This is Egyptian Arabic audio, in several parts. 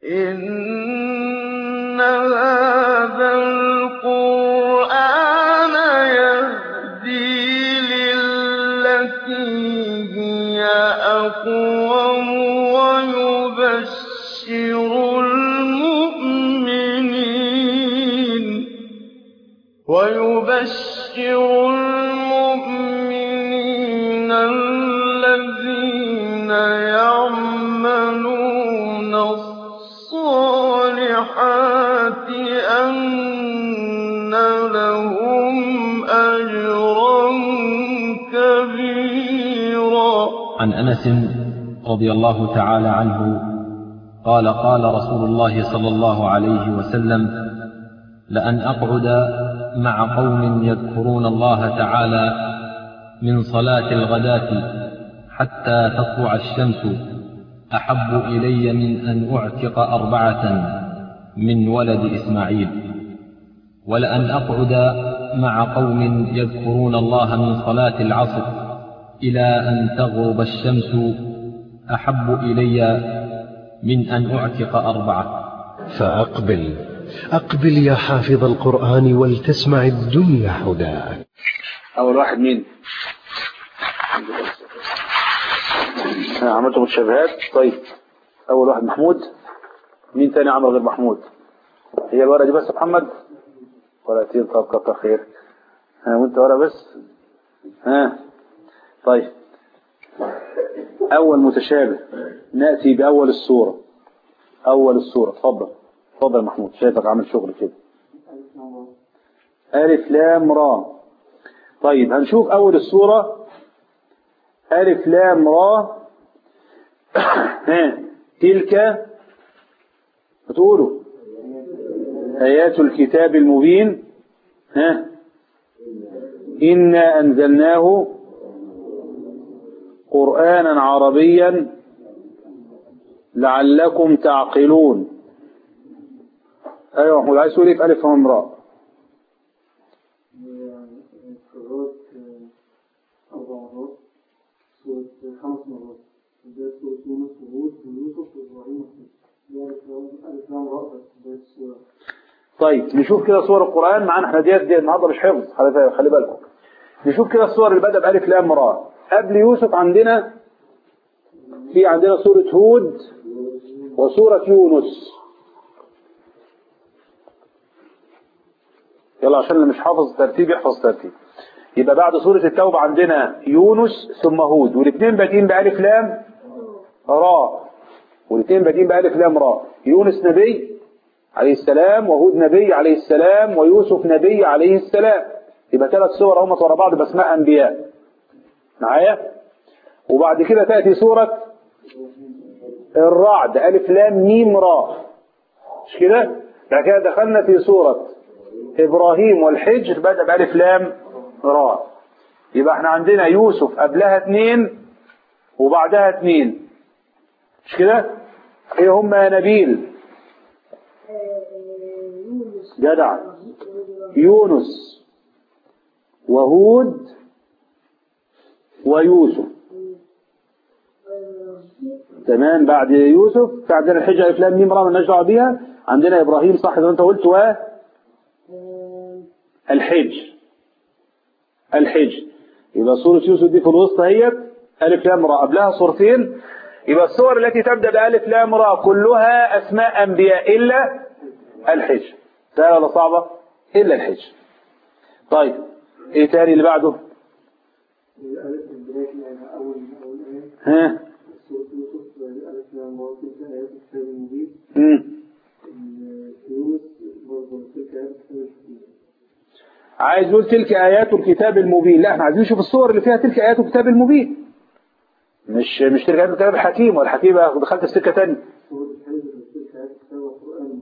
إِنَّ هَٰذَا الْقُرْآنَ يَهْدِي لِلَّتِي هِيَ أَقْوَمُ وَيُبَشِّرُ الْمُؤْمِنِينَ الَّذِينَ يَعْمَلُونَ الصَّالِحَاتِ أَنَّ لَهُمْ أَجْرًا كَبِيرًا عن أنس رضي الله تعالى عنه قال قال رسول الله صلى الله عليه وسلم لأن أقعد مع قوم يذكرون الله تعالى من صلاة الغداة حتى تطلع الشمس أحب إلي من أن أعتق أربعة من ولد إسماعيل ولأن أقعد مع قوم يذكرون الله من صلاة العصر إلى أن تغرب الشمس أحب إلي من أن أعتق أربعة فأقبل أقبل يا حافظ القرآن ولتسمع الدنيا هداك أول واحد مين عملت متشابهات طيب أول واحد محمود مين تاني عمل غير محمود هي الورقة دي بس يا محمد ورقتين طب كتر خير ها وانت ورقة بس ها طيب أول متشابه نأتي بأول السورة أول السورة اتفضل اتفضل يا محمود شايفك عامل شغل كده ألف لام را طيب هنشوف أول السورة ألف لام را ها تلك بتقولوا آيات الكتاب المبين ها إنا أنزلناه قرآنا عربيا لعلكم تعقلون ايوه محمود عايز تقول ايه في الف وام راء قرأت أربع مرات سورة خمس مرات بداية سورة يونس وهود ويوسف وإبراهيم ألف لام راء بس بداية السورة طيب نشوف كده صور القرآن معانا احنا ديت دي النهارده مش حفظ خلي خلي بالكم نشوف كده الصور اللي بدأ بألف لام راء قبل يوسف عندنا في عندنا سورة هود وسورة يونس يلا عشان اللي مش حافظ ترتيب يحفظ ترتيب يبقى بعد سورة التوبة عندنا يونس ثم هود والاثنين بادئين بألف لام راء والاثنين بادئين بألف لام راء يونس نبي عليه السلام وهود نبي عليه السلام ويوسف نبي عليه السلام يبقى ثلاث سور هم ورا بعض باسماء أنبياء معايا وبعد كده تأتي سورة الرعد ألف لام ميم راء مش كده بعد كده دخلنا في سورة إبراهيم والحجر بدأ بألف لام راء يبقى احنا عندنا يوسف قبلها اثنين وبعدها اثنين مش كده ايه هم يا نبيل جدع يونس وهود ويوسف تمام بعد يوسف في عندنا الحجة ألف لام ميم را مالناش دعوه بيها عندنا إبراهيم صح زي ما أنت قلت و الحج الحج يبقى سورة يوسف دي في الوسط اهيت ألف لام را قبلها صورتين يبقى الصور التي تبدأ بألف لام را كلها أسماء أنبياء إلا الحج سهلة ولا صعبة؟ إلا الحج طيب إيه تاني اللي بعده؟ الألف البداية يعني أول أول آية ها سورة يوسف ألف لام راء تلك آيات الكتاب المبين مم. يونس برضه تلك آيات الكتاب المبين عايز يقول تلك آيات الكتاب المبين لا احنا عايزين نشوف الصور اللي فيها تلك آيات الكتاب المبين مش مش تلك آيات الكتاب الحكيم ولا الحكيم بقى دخلت في سكة تانية سورة الحجر تلك آيات الكتاب والقرآن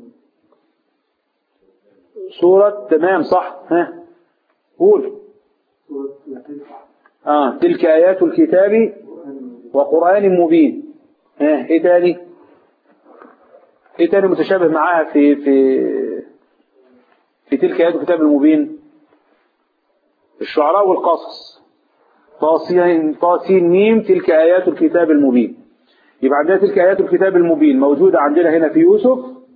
سورة تمام صح ها قول سورة الحجر اه تلك آيات الكتاب والقرآن وقرآن مبين ها ايه تاني ايه تاني متشابه معاها في في في تلك آيات الكتاب المبين الشعراء والقصص طاسين طاسين ميم تلك آيات الكتاب المبين يبقى عندنا تلك آيات الكتاب المبين موجودة عندنا هنا في يوسف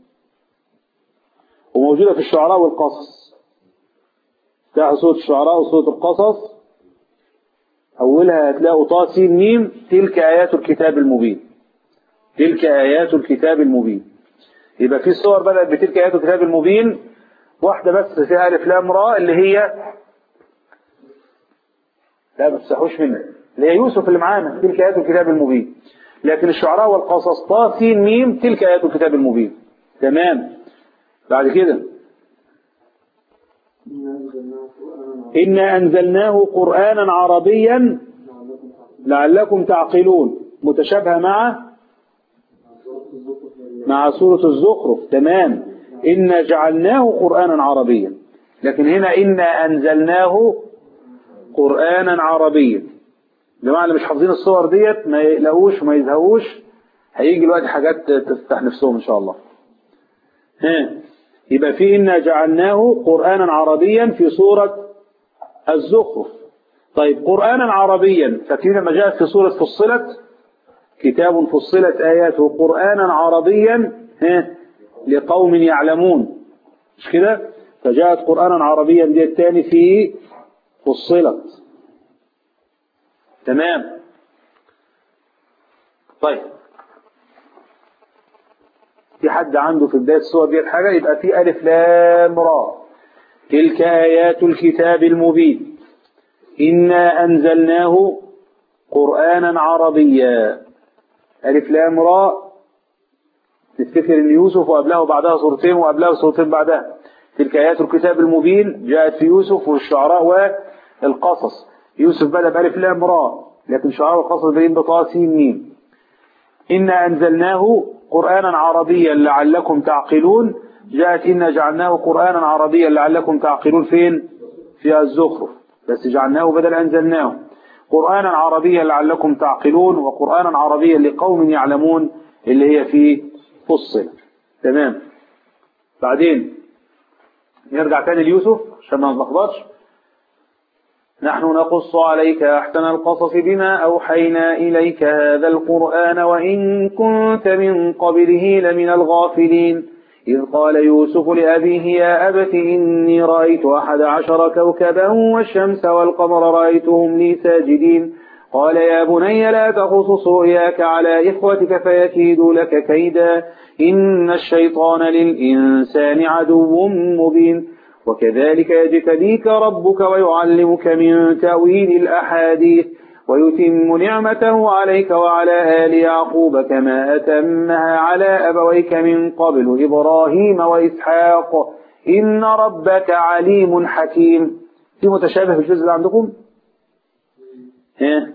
وموجودة في الشعراء والقصص تلاقي سورة الشعراء وسورة القصص أولها هتلاقوا طا سين ميم تلك آيات الكتاب المبين تلك آيات الكتاب المبين يبقى في صور بدأت بتلك آيات الكتاب المبين واحدة بس فيها ألف لام راء اللي هي لا ما تستحوش منها اللي هي يوسف اللي معانا تلك آيات الكتاب المبين لكن الشعراء والقصص طا سين ميم تلك آيات الكتاب المبين تمام بعد كده إنا أنزلناه قرآنا إنا أنزلناه عربيا قرآنا عربيا لعلكم تعقلون لعلكم تعقلون متشابهة مع سورة الزخرف يعني مع سورة الزخرف تمام إنا جعلناه قرآنا عربيا لكن هنا إنا أنزلناه قرآنا عربيا جماعة اللي مش حافظين الصور ديت ما يقلقوش وما يزهقوش هيجي الوقت حاجات تفتح نفسهم إن شاء الله ها يبقى في إنا جعلناه قرآنا عربيا في سورة الزخرف طيب قرآنا عربيا فاكرين لما جاءت في سورة فصلت كتاب فصلت آياته قرآنا عربيا ها لقوم يعلمون مش كده فجاءت قرآنا عربيا دي الثاني في فصلت تمام طيب في حد عنده في بداية الصور دي حاجة يبقى في ألف لام را تلك آيات الكتاب المبين إنا أنزلناه قرآنا عربيا ألف لام را تفتكر ان يوسف وقبله بعدها صورتين وقبلها صورتين بعدها تلك آيات الكتاب المبين جاءت في يوسف والشعراء والقصص يوسف بدأ بألف لام را لكن الشعراء والقصص بين بطاء سين ميم إنا أنزلناه قرآنا عربيا لعلكم تعقلون جاءت إنا جعلناه قرآنا عربيا لعلكم تعقلون فين في الزخرف بس جعلناه بدل أنزلناه قرآنا عربيا لعلكم تعقلون وقرآنا عربيا لقوم يعلمون اللي هي في فصل تمام بعدين نرجع تاني ليوسف عشان ما نلخبطش نحن نقص عليك أحسن القصص بما أوحينا إليك هذا القرآن وإن كنت من قبله لمن الغافلين إذ قال يوسف لأبيه يا أبت إني رأيت أحد عشر كوكبا والشمس والقمر رأيتهم لي ساجدين قال يا بني لا تقصص رؤياك على إخوتك فيكيدوا لك كيدا إن الشيطان للإنسان عدو مبين وكذلك يجتبيك ربك ويعلمك من تأويل الأحاديث ويتم نعمته عليك وعلى آل يعقوب كما أتمها على أبويك من قبل إبراهيم وإسحاق إن ربك عليم حكيم في متشابه في الجزء اللي عندكم ها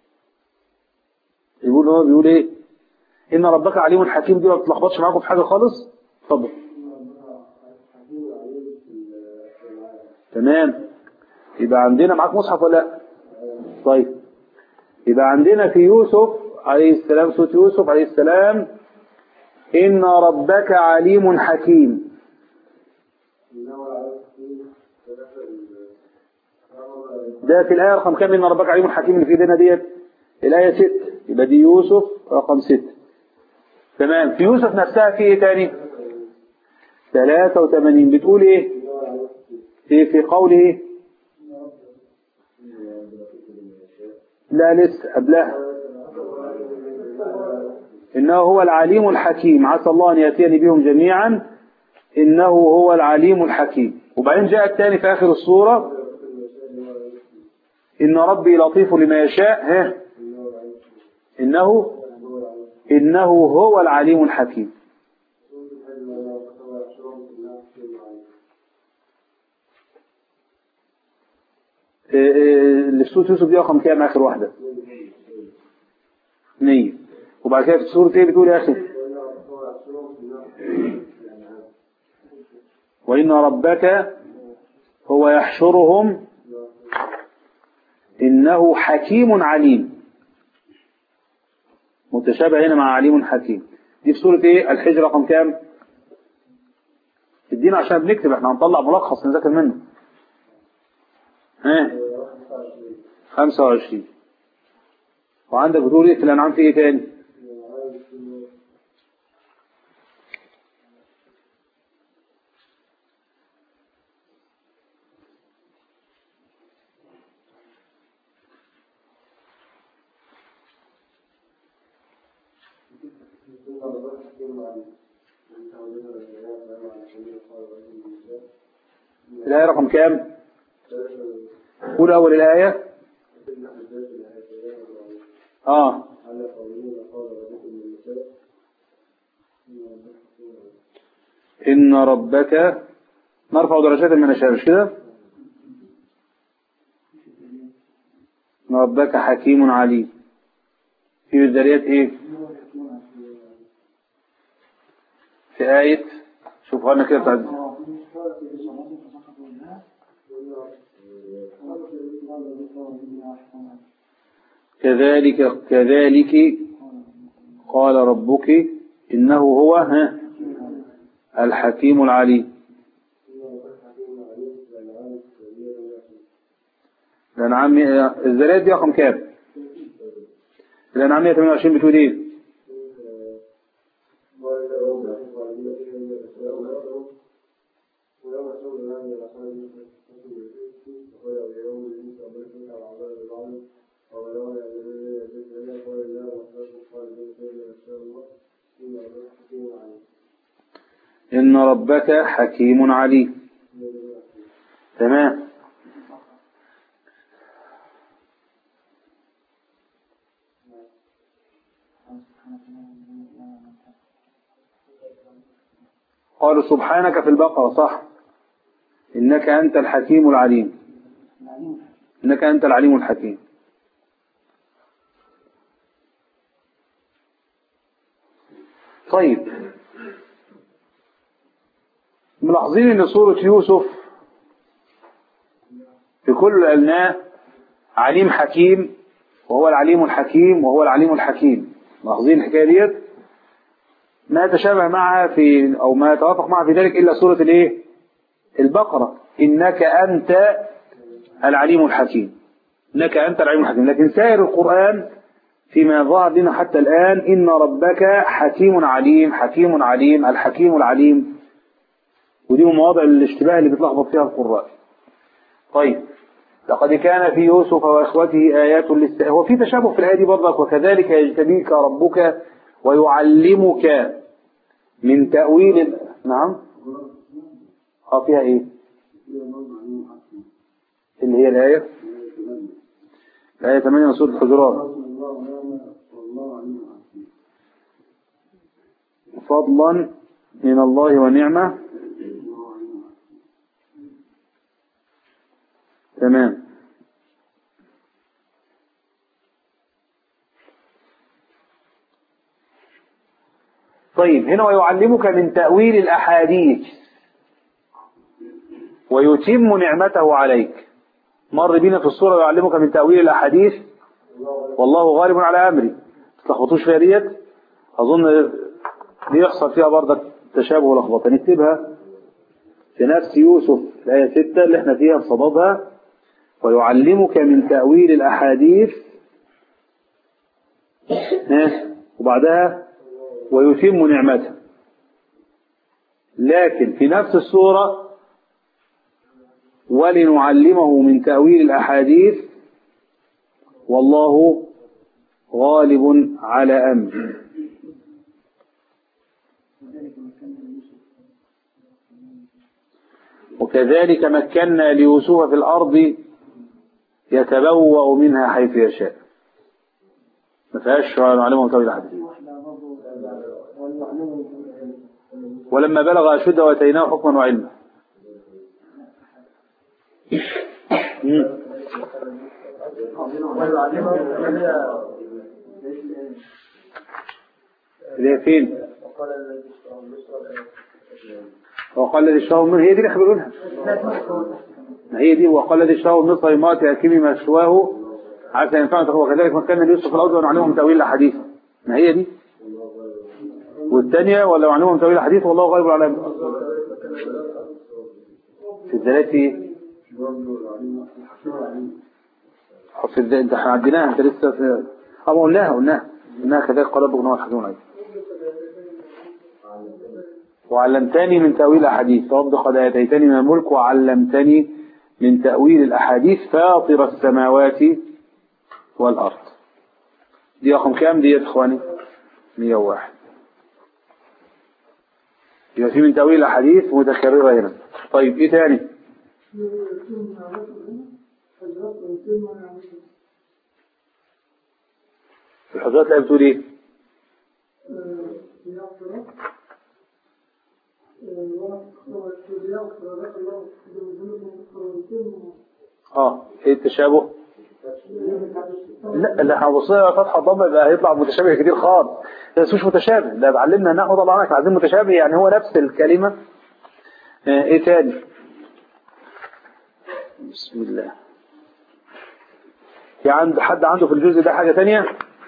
يقول هو بيقول ايه إن ربك عليم حكيم دي ما بتلخبطش معاكم في حاجة خالص اتفضل تمام يبقى عندنا معاك مصحف ولا لا طيب يبقى عندنا في يوسف عليه السلام سورة يوسف عليه السلام إن ربك عليم حكيم ده في الآية رقم كام إن ربك عليم حكيم اللي في ايدينا ديت الآية ست يبقى دي يوسف رقم ست تمام في يوسف نفسها في ايه تاني 83 بتقول ايه في في قوله لا لسه قبلها إنه هو العليم الحكيم عسى الله أن يأتيني بهم جميعا إنه هو العليم الحكيم وبعدين جاء الثاني في آخر الصورة إن ربي لطيف لما يشاء ها إنه إنه هو العليم الحكيم إيه إيه اللي في سورة يوسف دي رقم كام آخر واحدة؟ 100 وبعد كده في سورة إيه بتقول يا أخي؟ وإن ربك هو يحشرهم إنه حكيم عليم متشابه هنا مع عليم حكيم دي في سورة إيه؟ الحجر رقم كام؟ ادينا عشان بنكتب احنا هنطلع ملخص نذاكر منه ها 25 وعندك بتقول ايه في الانعام في ايه تاني الآية رقم كام قول أول الآية آه إن ربك نرفع درجات من نشاء مش كده إن ربك حكيم عليم في الذريات إيه في آية شوفوا لنا كده بتاعت كذلك كذلك قال ربك إنه هو ها الحكيم العليم الأنعام الذريات دي رقم كام؟ الأنعام 128 بتقول إيه؟ إن ربك حكيم عليم تمام قالوا سبحانك في البقرة صح إنك أنت الحكيم العليم إنك أنت العليم الحكيم طيب ملاحظين ان سورة يوسف في كل اللي قلناه عليم حكيم وهو العليم الحكيم وهو العليم الحكيم ملاحظين الحكاية ديت ما يتشابه معها في او ما يتوافق معها في ذلك الا سورة الايه البقرة انك انت العليم الحكيم انك انت العليم الحكيم لكن سائر القرآن فيما ظهر لنا حتى الآن إن ربك حكيم عليم حكيم عليم الحكيم العليم ودي من مواضع الاشتباه اللي بتلخبط فيها القراء طيب لقد كان في يوسف وإخوته آيات للس... هو في تشابه في الآية دي برضك وكذلك يجتبيك ربك ويعلمك من تأويل ال... نعم اه فيها ايه اللي هي الآية الآية 8 من سورة الحجرات فضلا من الله ونعمة تمام طيب هنا ويعلمك من تأويل الأحاديث ويتم نعمته عليك مر بينا في الصورة ويعلمك من تأويل الأحاديث والله غالب على أمري تلخبطوش فيها ديت أظن دي يحصل فيها برضك تشابه ولخبطة نكتبها في نفس يوسف الآية 6 اللي احنا فيها بصددها ويعلمك من تأويل الأحاديث ها؟ وبعدها ويتم نعمته لكن في نفس السورة ولنعلمه من تأويل الأحاديث والله غالب على أمره وكذلك مكنا ليوسف في الأرض يتبوأ منها حيث يشاء ما فيهاش نعلمه تأويل الأحاديث ولما بلغ أشده واتيناه حكما وعلما مم. اللي هي فين وقال الذي اشتراه منه هي دي اللي احنا بنقولها ما هي دي وقال الذي اشتراه من مصر امرأة أكيم مثواه عسى ينفعنا وكذلك مكنا ليوسف في الأرض ونعلمهم تأويل الأحاديث ما هي دي والثانية ولا نعلمهم تأويل الأحاديث والله غالب على أمره في الثلاثة في الد... انت احنا عديناها انت لسه في اه ما قلناها قلناها قلناها كذلك قال ربك هو الحكيم العليم وعلمتني من تأويل الأحاديث رب قد آتيتني من الملك وعلمتني من تأويل الأحاديث فاطر السماوات والأرض دي رقم كام دي يا إخواني 101 يبقى في من تأويل الأحاديث متكررة هنا طيب إيه تاني في الحجرات لا بتقول إيه اه ايه التشابه لا لا هنبصها فتحة ضمة يبقى هيطلع متشابه كتير خالص بس مش متشابه ده اتعلمنا نحو طبعا احنا عايزين متشابه يعني هو نفس الكلمة آه، ايه تاني بسم الله في عند حد عنده في الجزء ده حاجة تانية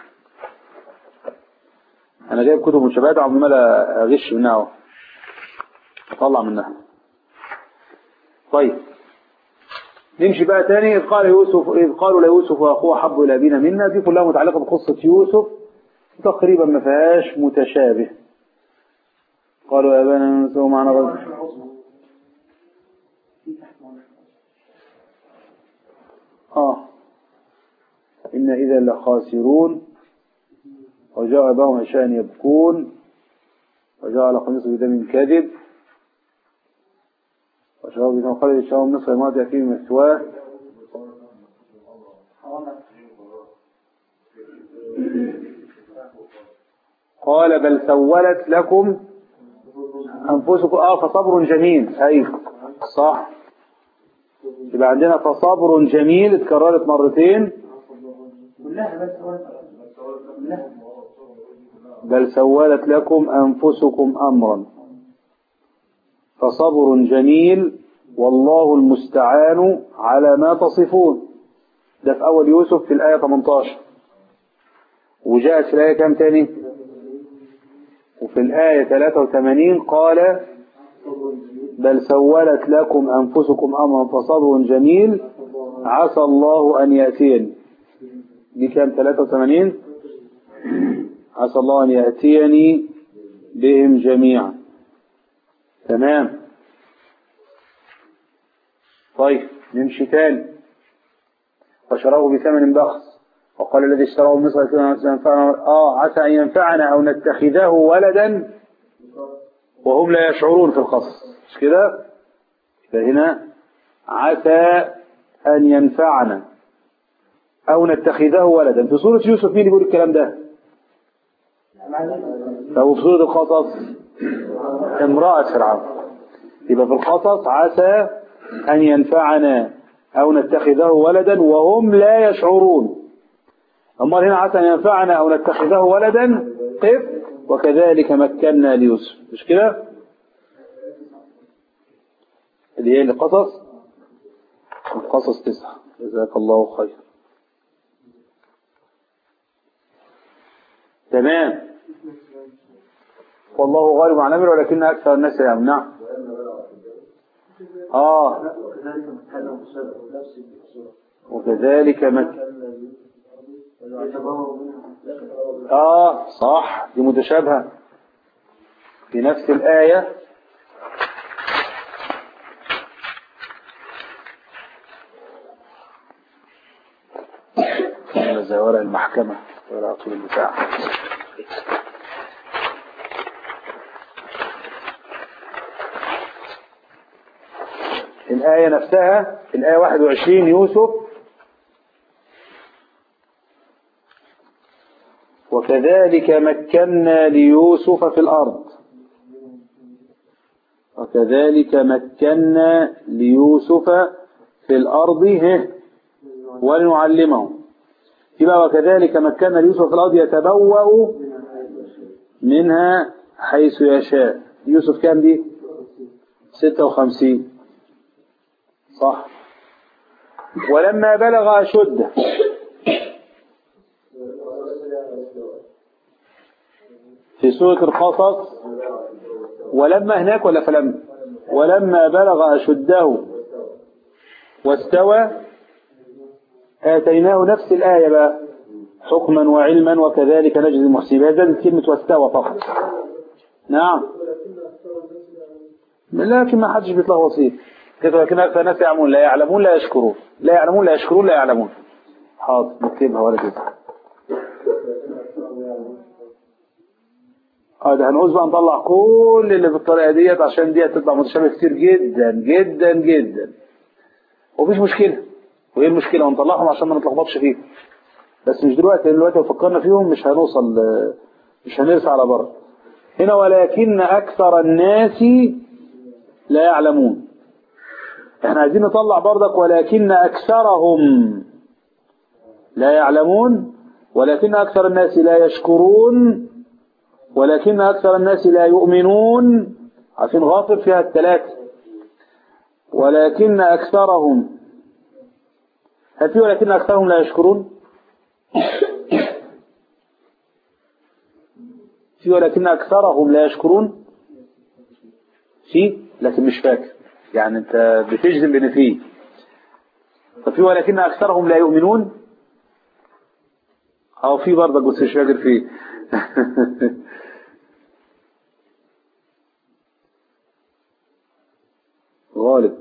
انا جايب كتب متشابهات عمال اغش منها اهو اطلع منها طيب نمشي بقى تاني إذ قال يوسف إذ قالوا ليوسف وأخوه أحب إلى أبينا منا دي كلها متعلقة بقصة يوسف تقريبا ما فيهاش متشابه قالوا يا أبانا نسوا معنا غد آه إن إذا لخاسرون وجاء أباهم عشاء يبكون وجاء على قميصه بدم كاذب وشراب بن خالد الشام مصر ما فيه مثواه قال بل سولت لكم أنفسكم آه فصبر جميل أيوه صح يبقى عندنا فصبر جميل اتكررت مرتين بل سولت لكم أنفسكم أمرا فصبر جميل والله المستعان على ما تصفون ده في أول يوسف في الآية 18 وجاءت في الآية كام تاني وفي الآية 83 قال بل سولت لكم أنفسكم أمرا فصبر جميل عسى الله أن يأتيني دي كام 83 عسى الله أن يأتيني بهم جميعا تمام طيب نمشي تاني فشراه بثمن بخس وقال الذي اشتراه مصر ينفعنا اه عسى ان ينفعنا او نتخذه ولدا وهم لا يشعرون في القصص مش كده فهنا عسى ان ينفعنا او نتخذه ولدا في سورة يوسف مين يقول الكلام ده طب في سورة القصص امرأة فرعون يبقى في القصص عسى أن ينفعنا أو نتخذه ولدا وهم لا يشعرون أما هنا عسى أن ينفعنا أو نتخذه ولدا قف وكذلك مكنا ليوسف مش كده اللي هي القصص القصص تسعة جزاك الله خير تمام والله غالب عن أمره ولكن أكثر الناس يعلمون نعم آه وكذلك مك آه صح دي متشابهة في نفس الآية زي ورق المحكمة ورق طول البتاع الآية نفسها الآية 21 يوسف وكذلك مكنا ليوسف في الأرض وكذلك مكنا ليوسف في الأرض هه ولنعلمه يبقى وكذلك مكنا ليوسف في الأرض يتبوأ منها حيث يشاء يوسف كام دي 56 صح ولما بلغ أشده في سورة القصص ولما هناك ولا فلما ولما بلغ أشده واستوى آتيناه نفس الآية بقى حكما وعلما وكذلك نجزي المحسنين هذا كلمة واستوى فقط نعم لكن ما حدش بيطلع وسيط كده لكن أكثر الناس يعلمون لا يعلمون لا يشكرون لا يعلمون لا يشكرون لا يعلمون حاضر نكتبها ولا كده اه ده هنعوز بقى نطلع كل اللي بالطريقة ديت عشان ديت تطلع متشابه كتير جدا جدا جدا ومفيش مشكلة وايه المشكلة ونطلعهم عشان ما نتلخبطش فيه بس مش دلوقتي لأن دلوقتي لو فكرنا فيهم مش هنوصل مش هنرسى على بره هنا ولكن أكثر الناس لا يعلمون احنا عايزين نطلع برضك ولكن أكثرهم لا يعلمون ولكن أكثر الناس لا يشكرون ولكن أكثر الناس لا يؤمنون عشان غافر فيها الثلاثة ولكن أكثرهم هل في ولكن أكثرهم لا يشكرون في ولكن أكثرهم لا يشكرون في لكن مش فاكر يعني أنت بتجزم بأن فيه طب في ولكن أكثرهم لا يؤمنون أو في برضه بس مش فاكر فيه غالب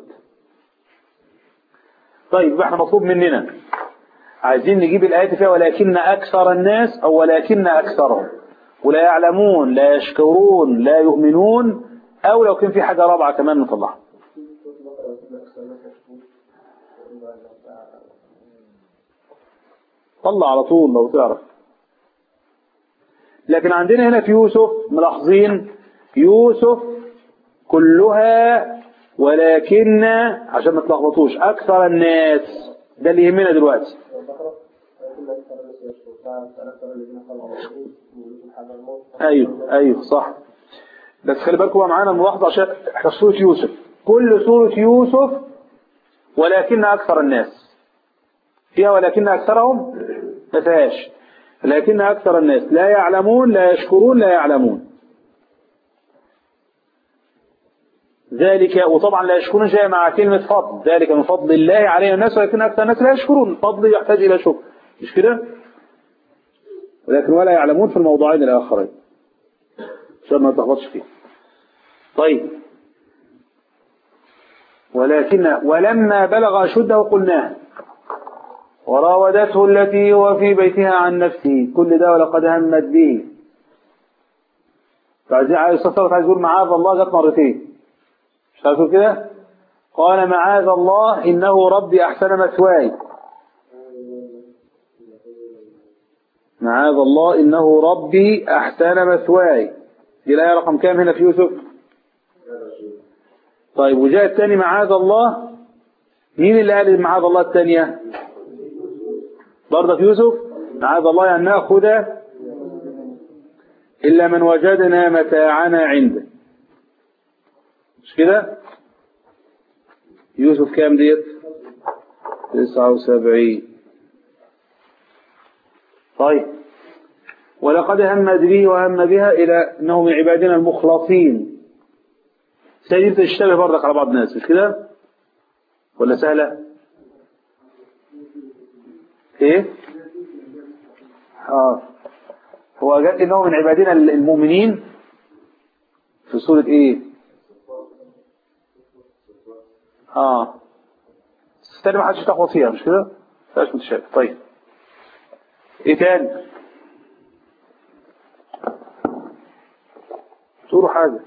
طيب احنا مطلوب مننا عايزين نجيب الآيات فيها ولكن أكثر الناس أو ولكن أكثرهم ولا يعلمون لا يشكرون لا يؤمنون أو لو كان في حاجة رابعة كمان نطلعها طلع على طول لو تعرف لكن عندنا هنا في يوسف ملاحظين يوسف كلها ولكن عشان ما تلخبطوش أكثر الناس ده اللي يهمنا دلوقتي أيوه أيوه صح بس خلي بالكم بقى معانا ملاحظة عشان احنا في سورة يوسف كل سورة يوسف ولكن أكثر الناس فيها ولكن أكثرهم ما فيهاش لكن أكثر الناس لا يعلمون لا يشكرون لا يعلمون ذلك وطبعا لا يشكرون جاء مع كلمة فضل ذلك من فضل الله علينا الناس ولكن أكثر الناس لا يشكرون الفضل يحتاج إلى شكر مش كده ولكن ولا يعلمون في الموضوعين الآخرين عشان ما تلخبطش فيه طيب ولكن ولما بلغ أشده قلناه وراودته التي هو في بيتها عن نفسه كل ده ولقد همت به فعايز عايز الصلاة عايز يقول معاذ الله جت مرتين مش عارف يقول كده قال معاذ الله إنه ربي أحسن مثواي معاذ الله إنه ربي أحسن مثواي دي الآية رقم كام هنا في يوسف طيب وجاء الثاني معاذ الله مين اللي قال معاذ الله الثانية برضه في يوسف معاذ الله أن نأخذ إلا من وجدنا متاعنا عنده مش كده يوسف كام ديت تسعة وسبعين طيب ولقد همت به وهم بها إلى أنه من عبادنا المخلصين سيدي تشتبه برضك على بعض الناس مش كده ولا سهلة ايه اه هو جاء انه من عبادنا المؤمنين في سورة ايه اه استنى ما حدش تخوض فيها مش كده فاش متشابه طيب ايه تاني تقولوا حاجة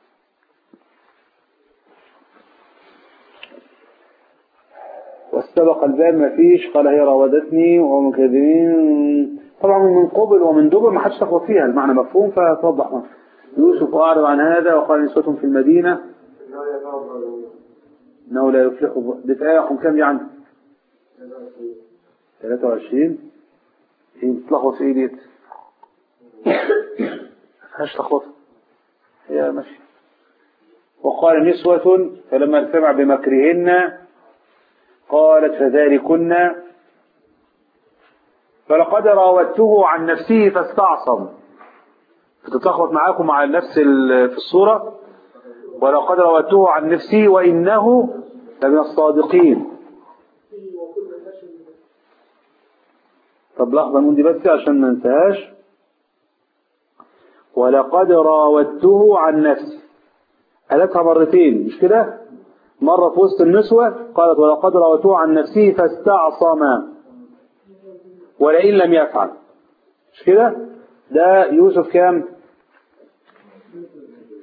واستبق الباب ما فيش قال هي راودتني وهو من كاذبين طبعا من قبل ومن دبر ما حدش تخوض فيها المعنى مفهوم فتوضح يوسف أعرض عن هذا وقال نسوة في المدينة انه لا يفلح دي في آية رقم كام دي عندك 23 هي بتلخبط في ايه ديت فيهاش تخبط هي ماشي وقال نسوة فلما ارتفع بمكرهن قالت فذلكن فلقد راودته عن نفسه فاستعصم بتتلخبط معاكم مع نفس في الصورة ولقد راودته عن نفسه وإنه لمن الصادقين طب لحظة من دي بس عشان ما ننساهاش ولقد راودته عن نفسه قالتها مرتين مش كده مرة في وسط النسوة قالت ولقد راودته عن نفسه فاستعصم ولئن لم يفعل مش كده ده يوسف كام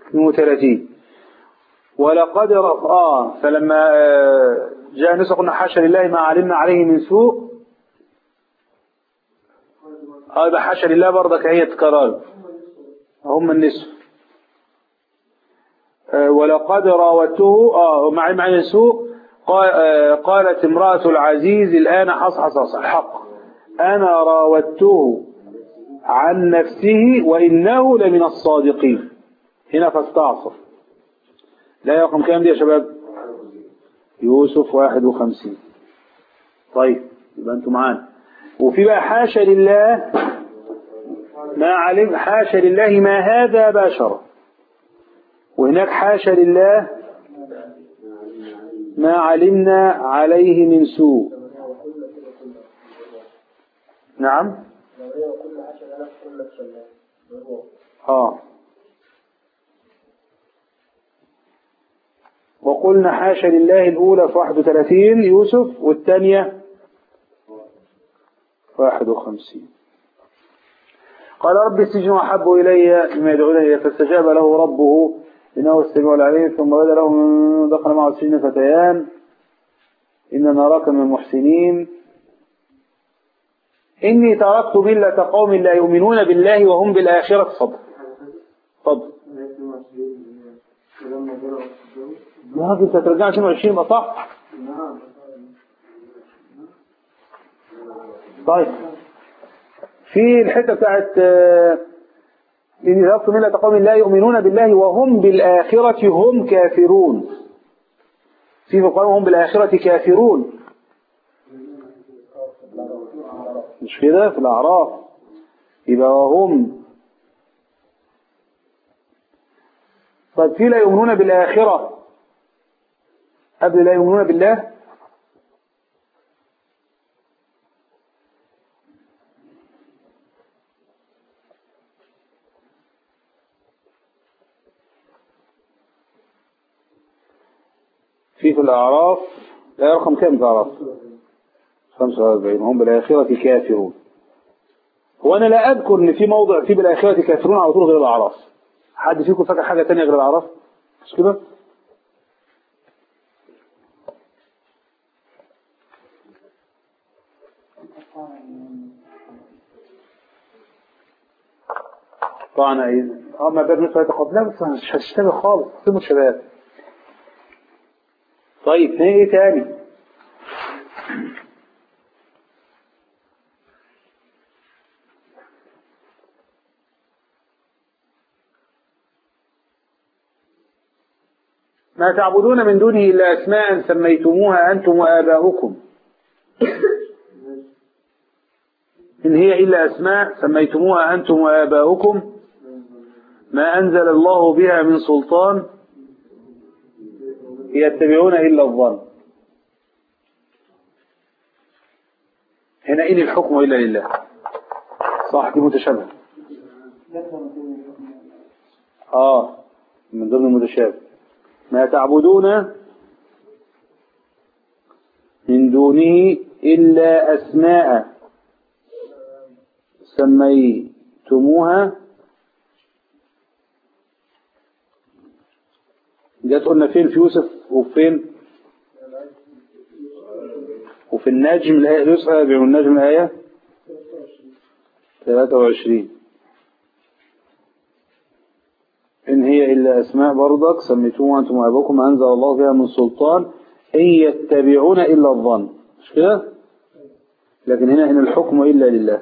32 ولقد رف... اه فلما آه، جاء نسخ قلنا حاشا لله ما علمنا عليه من سوء اه يبقى حاشا لله برضك هي تكرار هم النسخ آه، ولقد راودته اه مع معنى سوء قال آه، قالت امرأة العزيز الآن حصحص الحق أنا راودته عن نفسه وإنه لمن الصادقين هنا فاستعصر لا رقم كام دي يا شباب يوسف واحد وخمسين طيب يبقى انتوا معانا وفي بقى حاشا لله ما علم حاشا لله ما هذا بشر وهناك حاشا لله ما علمنا عليه من سوء نعم اه وقلنا حاشا لله الأولى في 31 يوسف والثانية 51 قال رب السجن أحب إلي مما يدعونني إليه فاستجاب له ربه إنه السميع العليم ثم بدا له من دخل معه السجن فتيان إن نراك من المحسنين إني تركت ملة قوم لا يؤمنون بالله وهم بالآخرة صدق صدق ولما بلغ الصدور ما انت ترجع 22 يبقى صح نعم طيب في الحته بتاعت آه، إن تركت ملة قوم لا يؤمنون بالله وهم بالآخرة هم كافرون في في القرآن وهم بالآخرة كافرون مش كده في الأعراف يبقى وهم طيب في لا يؤمنون بالآخرة قبل لا يؤمنون بالله في في الأعراف لا رقم كام في الأعراف 45 هم بالآخرة كافرون وأنا لا أذكر إن في موضع فيه بالآخرة كافرون على طول غير الأعراف حد فيكم فاكر حاجة تانية غير الأعراف مش كده طبعا ايه اه ما بين مثل قبل لا بس مش هتشتغل خالص سيبوا الشباب طيب في ايه تاني ما تعبدون من دونه إلا أسماء سميتموها أنتم وآباؤكم إن هي إلا أسماء سميتموها أنتم وآباؤكم ما أنزل الله بها من سلطان يتبعون إلا الظن هنا إن الحكم إلا لله صح دي متشابه آه من ضمن المتشابه ما تعبدون من دونه إلا أسماء سميتموها جت قلنا فين في يوسف وفين وفي النجم الآية يسأل بالنجم الآية 23 إن هي إلا أسماء برضك سميتوها أنتم وأبوكم ما أنزل الله بها من سلطان إن يتبعون إلا الظن مش كده؟ لكن هنا إن الحكم إلا لله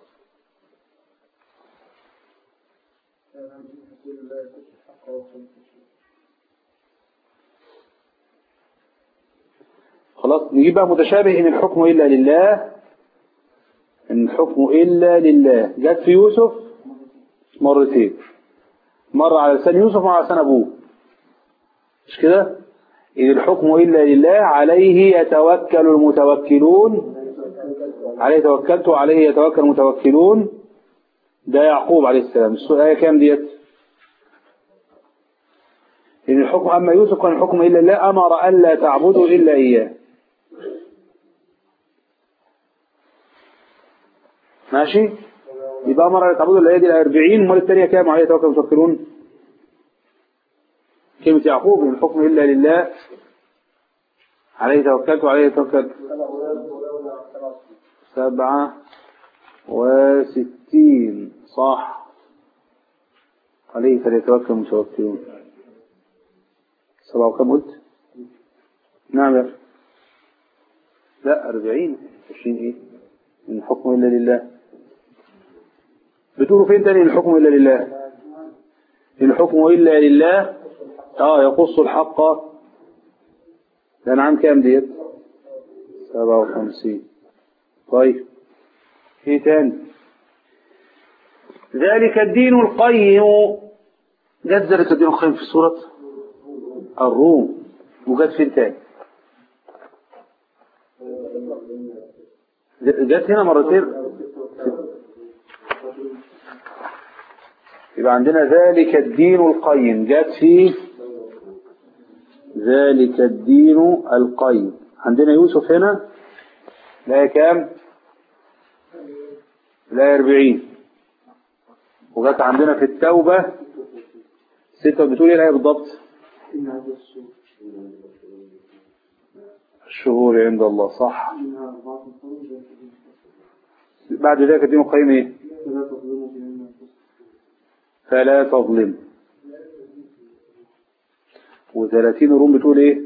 خلاص نجيب بقى متشابه إن الحكم إلا لله إن الحكم إلا لله جت في يوسف مرتين مرة على لسان يوسف ومرة على لسان أبوه مش كده إن الحكم إلا لله عليه يتوكل المتوكلون عليه توكلت وعليه يتوكل المتوكلون ده يعقوب عليه السلام السؤال آية كام ديت إن الحكم أما يوسف كان الحكم إلا الله أمر ألا تعبدوا إلا إياه ماشي يبقى أمر ألا تعبدوا إلا إياه دي الأربعين أمال الثانية كام عليه توكل المتوكلون كلمة يعقوب إن الحكم إلا لله عليه توكلت وعليه توكلت سبعة وستين صح عليه فليتوكل المتوكلون سبعة وكم قلت؟ نعم يا أخي. لا أربعين عشرين إيه إن الحكم إلا لله بتقولوا فين تاني إن الحكم إلا لله إن الحكم إلا لله آه يقص الحق الأنعام كام ديت سبعة وخمسين طيب ايه تاني ذلك الدين القيم جت ذلك الدين القيم في سورة الروم وجت فين تاني جت هنا مرتين يبقى عندنا ذلك الدين القيم جت في ذلك الدين القيم عندنا يوسف هنا لا كام لا أربعين وجت عندنا في التوبة ستة بتقول ايه الآية بالضبط إن هذا السوء الشهور عند الله صح إنها أربعة قرون ذات الدين بعد ذلك الدين القيم ايه فلا تظلموا بين أنفسكم فلا تظلم وثلاثين روم بتقول ايه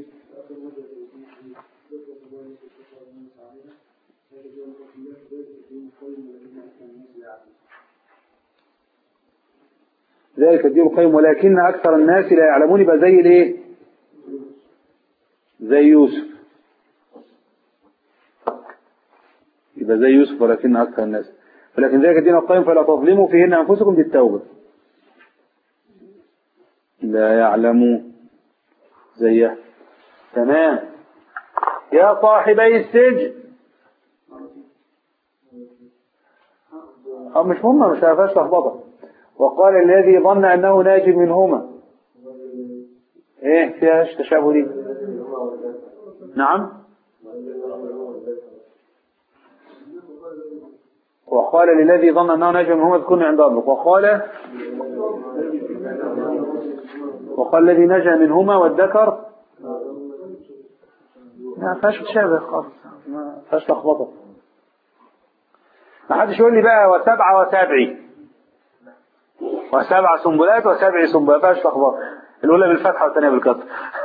ذلك الدين القيم ولكن أكثر الناس لا يعلمون يبقى زي الايه زي يوسف يبقى زي يوسف ولكن أكثر الناس ولكن ذلك الدين القيم فلا تظلموا فيهن أنفسكم بالتوبة لا يعلموا زيه تمام يا صاحبي السجن أو مش مهمة مش هفاش لخبطة وقال الذي ظن أنه ناج منهما ايه فيها ايش تشابه دي نعم وقال للذي ظن أنه ناج منهما اذكرني عند ربك وقال وقال الذي نجا منهما والذكر ما فيهاش تشابه خالص ما فيهاش لخبطه ما حدش يقول لي بقى وسبعة وسبعي وسبع سنبلات وسبع سنبلات ما فيهاش لخبطه الأولى بالفتحة والثانية بالكسر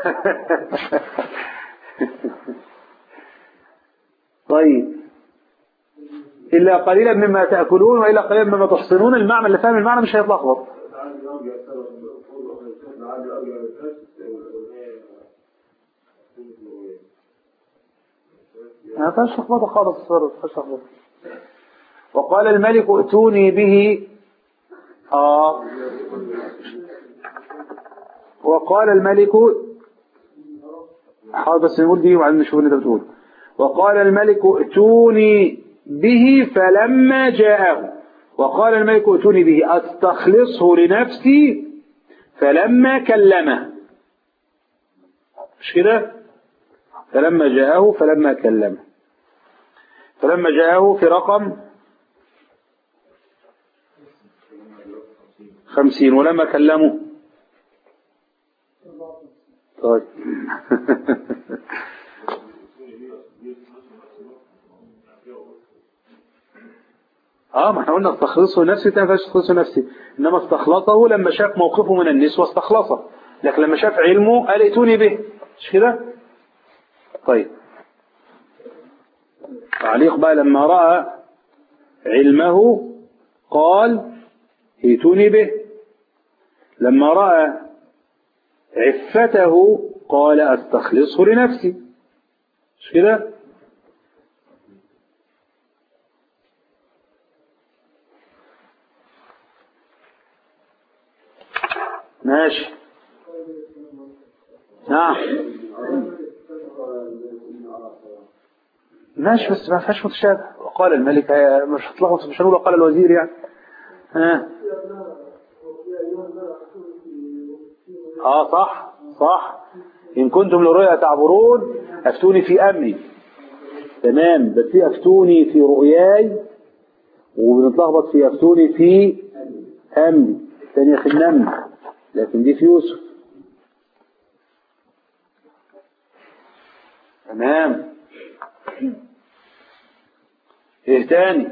طيب إلا قليلا مما تأكلون وإلا قليلا مما تحصنون المعنى اللي فاهم المعنى مش هيتلخبط ما فيهاش لخبطه خالص ما فيهاش لخبطه وقال الملك ائتوني به آه وقال الملك حاضر بس نقول دي وبعدين نشوف اللي انت بتقول وقال الملك ائتوني به فلما جاءه وقال الملك ائتوني به استخلصه لنفسي فلما كلمه مش كده فلما جاءه فلما كلمه فلما جاءه في رقم خمسين ولما كلمه طيب اه ما احنا قلنا استخلصه نفسي تنفع استخلصه نفسي انما استخلصه لما شاف موقفه من النسوة استخلصه لكن لما شاف علمه قال ائتوني به مش كده طيب تعليق بقى لما رأى علمه قال ائتوني به لما رأى عفته قال استخلصه لنفسي مش كده ماشي نعم ماشي بس ما فيهاش متشابه وقال الملك آه، مش هتلخبط مش هنقول وقال الوزير يعني ها اه صح صح ان كنتم لرؤيا تعبرون افتوني في امري تمام بس في افتوني في رؤياي وبنتلخبط في افتوني في امري الثانيه في النمل لكن دي في يوسف تمام ايه تاني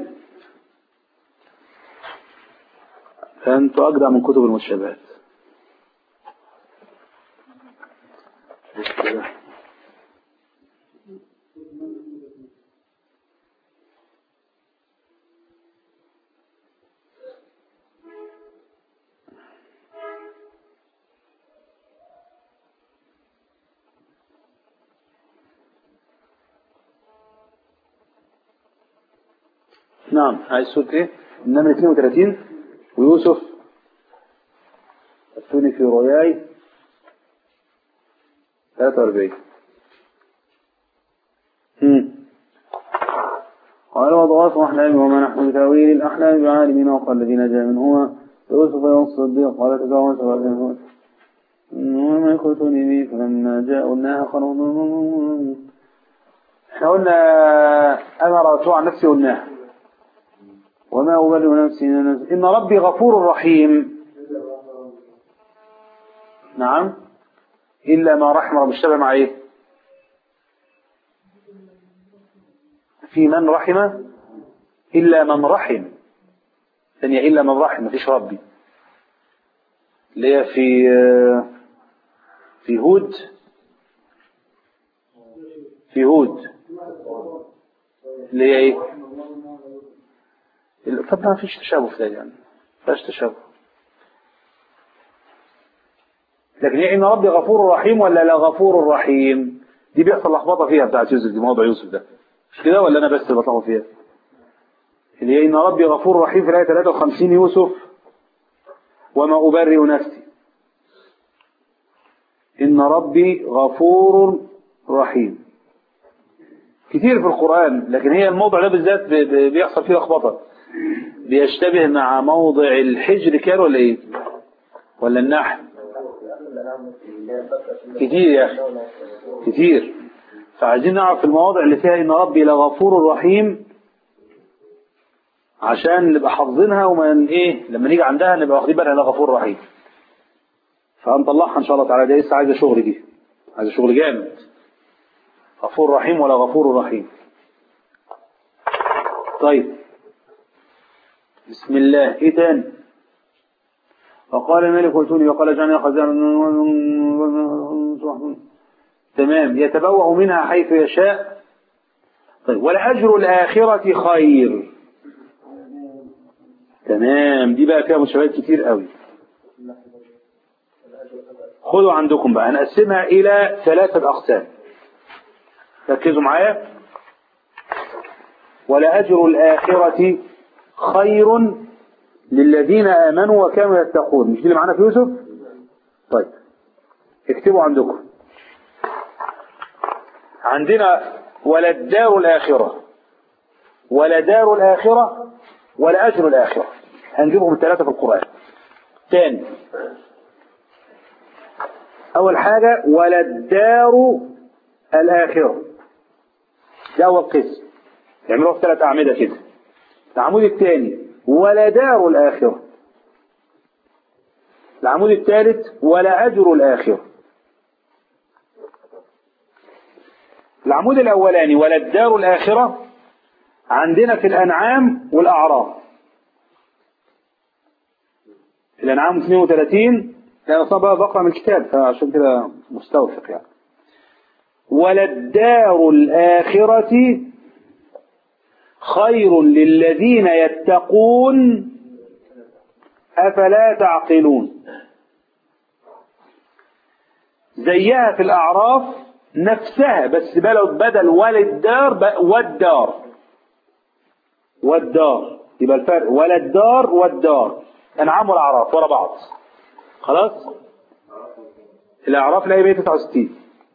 انتوا اجدع من كتب المتشابهات نعم عايز سورة ايه النمل 32 ويوسف اتوني في رؤياي 43 هم. قال وضغاث أحلام وما نحن بتأويل الأحلام بعالمين وقال الذين جاء منهما يوسف يوم الصديق قال تزوج وما يخلطني بي فلما جاءوا الناها قالوا احنا قلنا أنا رأيت عن نفسي قلناها وما أبرئ نفسي إن ربي غفور رحيم نعم إلا ما رحم رب اشتبه مع إيه في من رحم إلا من رحم ثانية إلا من رحم مفيش ربي اللي هي في في هود في هود اللي هي ايه طب ما فيش تشابه في ده يعني ما فيش تشابه لكن هي ان ربي غفور رحيم ولا لا غفور رحيم دي بيحصل لخبطه فيها بتاعت يوسف دي موضوع يوسف ده مش كده ولا انا بس اللي بطلعه فيها اللي هي ان ربي غفور رحيم في الايه 53 يوسف وما ابرئ نفسي ان ربي غفور رحيم كتير في القرآن لكن هي الموضع ده بالذات بيحصل فيه لخبطه بيشتبه مع موضع الحجر كان ولا ايه ولا النحل كتير يا اخي كتير فعايزين نعرف المواضع اللي فيها ان ربي لغفور رحيم عشان نبقى حافظينها وما ايه لما نيجي عندها نبقى واخدين بالنا انها غفور رحيم فهنطلعها ان شاء الله تعالى دي لسه عايزه شغل دي عايزه شغل جامد غفور رحيم ولا غفور رحيم طيب بسم الله ايه تاني وقال الملك ائتوني وقال اجعلني خزانا تمام يتبوأ منها حيث يشاء طيب ولأجر الآخرة خير تمام دي بقى فيها مشابهات كتير قوي خذوا عندكم بقى نقسمها إلى ثلاثة أقسام ركزوا معايا ولأجر الآخرة خير للذين آمنوا وكانوا يتقون مش دي اللي معانا في يوسف طيب اكتبوا عندكم عندنا ولا الدار الآخرة ولا دار الآخرة ولا أجر الآخرة هنجيبهم الثلاثة في القرآن ثاني أول حاجة ولا الدار الآخرة ده أول قسم يعملوها في ثلاث أعمدة كده العمود الثاني ولا دار الآخرة العمود الثالث ولا أجر الآخرة العمود الأولاني ولا الدار الآخرة عندنا في الأنعام والأعراف في الأنعام 32 لأن أصلا بقى بقرأ من الكتاب فعشان كده مستوثق يعني ولا الدار الآخرة خير للذين يتقون أفلا تعقلون زيها في الأعراف نفسها بس بلد بدل والدار والدار والدار يبقى الفرق ولا الدار والدار أنعام والأعراف ورا بعض خلاص الأعراف لا 169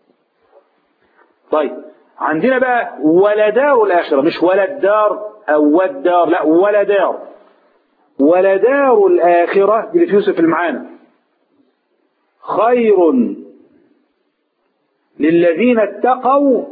طيب عندنا بقى ولا دار الآخرة مش ولا الدار أو والدار لا ولا دار ولا دار الآخرة دي اللي في يوسف المعانا خير للذين اتقوا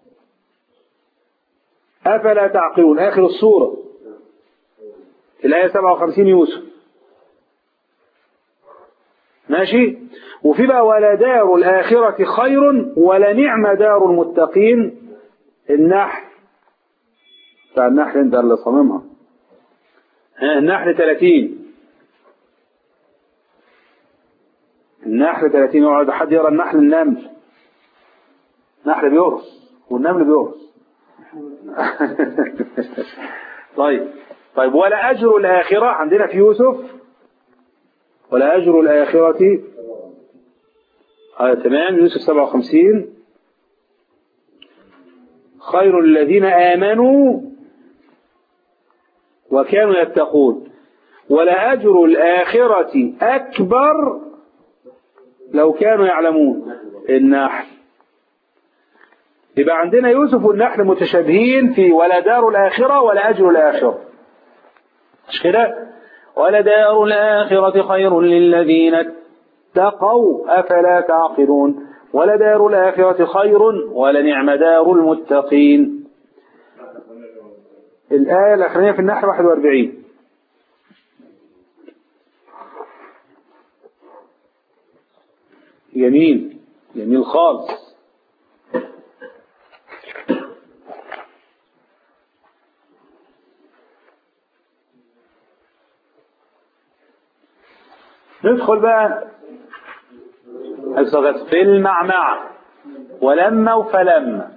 أفلا تعقلون آخر السورة في الآية 57 يوسف ماشي وفي بقى ولدار الآخرة خير ولنعم دار المتقين النحل بتاع النحل انت اللي صممها ها، النحل 30 النحل 30 يقعد حد يرى النحل النمل النحل بيقرص والنمل بيقرص طيب طيب ولا أجر الآخرة عندنا في يوسف ولا أجر الآخرة آه تمام يوسف 57 خير الذين آمنوا وكانوا يتقون ولأجر الآخرة أكبر لو كانوا يعلمون النحل يبقى عندنا يوسف والنحل متشابهين في ولا دار الآخرة ولا أجر الآخرة مش كده ولا دار الآخرة خير للذين اتقوا أفلا تعقلون ولا دار الآخرة خير ولنعم دار المتقين الآية الأخرانية في النحل 41 جميل جميل خالص ندخل بقى الصغير في المعمعة ولما وفلما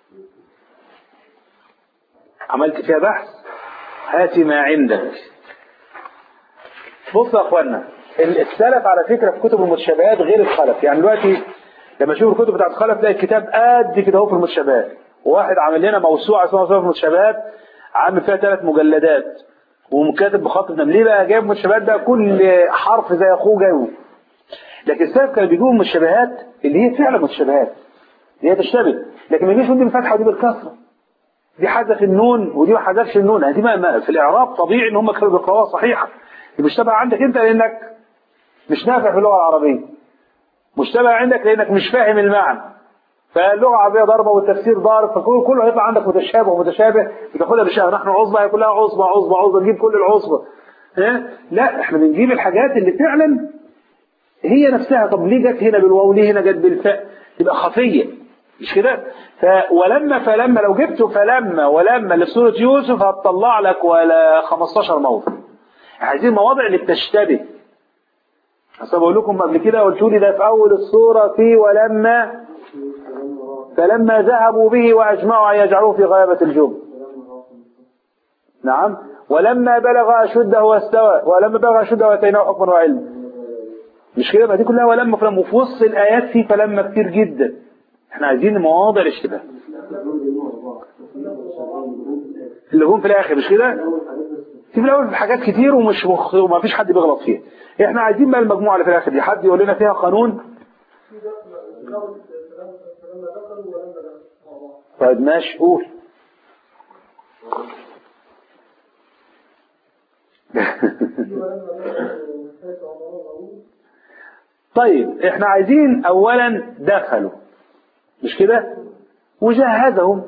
عملت فيها بحث هات ما عندك بص يا اخوانا السلف على فكرة في كتب المتشابهات غير الخلف يعني دلوقتي لما اشوف الكتب بتاعت الخلف تلاقي الكتاب قد كده اهو في المتشابهات وواحد عامل لنا موسوعة اسمها موسوعة المتشابهات عامل فيها ثلاث مجلدات ومكاتب بخط النمل ليه بقى جايب متشابهات ده كل حرف زي اخوه جايبه لكن السلف كانوا بيجيبوا المتشابهات اللي هي فعلا متشابهات اللي هي تشتبه لكن ما يجيش يقول دي بالفتحه ودي بالكسره دي حذف النون ودي ما حذفش النون دي ما ما في الاعراب طبيعي ان هم كانوا بيقراوها صحيحه دي مشتبه عندك انت لانك مش نافع في اللغه العربيه مشتبه عندك لانك مش فاهم المعنى فاللغه العربيه ضربه والتفسير ضارب فكل كله هيطلع عندك متشابه ومتشابه بتاخدها بالشبه نحن عصبه هي كلها عصبه عصبه عصبه نجيب كل العصبه ها لا احنا بنجيب الحاجات اللي فعلا هي نفسها طب ليه جت هنا بالواو ليه هنا جت بالفاء تبقى خفيه مش كده ف ولما فلما لو جبت فلما ولما اللي في سوره يوسف هتطلع لك ولا 15 موضع عايزين مواضع اللي بتشتبه اصل بقول لكم قبل كده قلتوا لي ده في اول السوره في ولما فلما ذهبوا به واجمعوا ان يجعلوه في غيابه الجب نعم ولما بلغ اشده واستوى ولما بلغ اشده واتيناه حكما وعلما مش كده ما دي كلها ولما فلما وفي وسط الايات في فلما كتير جدا احنا عايزين مواضع الاشتباه اللي هم في الاخر مش كده في في الاول حاجات كتير ومش مخ... وما فيش حد بيغلط فيها احنا عايزين بقى المجموعه اللي في الاخر دي حد يقول لنا فيها قانون طيب ماشي قول طيب احنا عايزين اولا دخلوا مش كده وجهزهم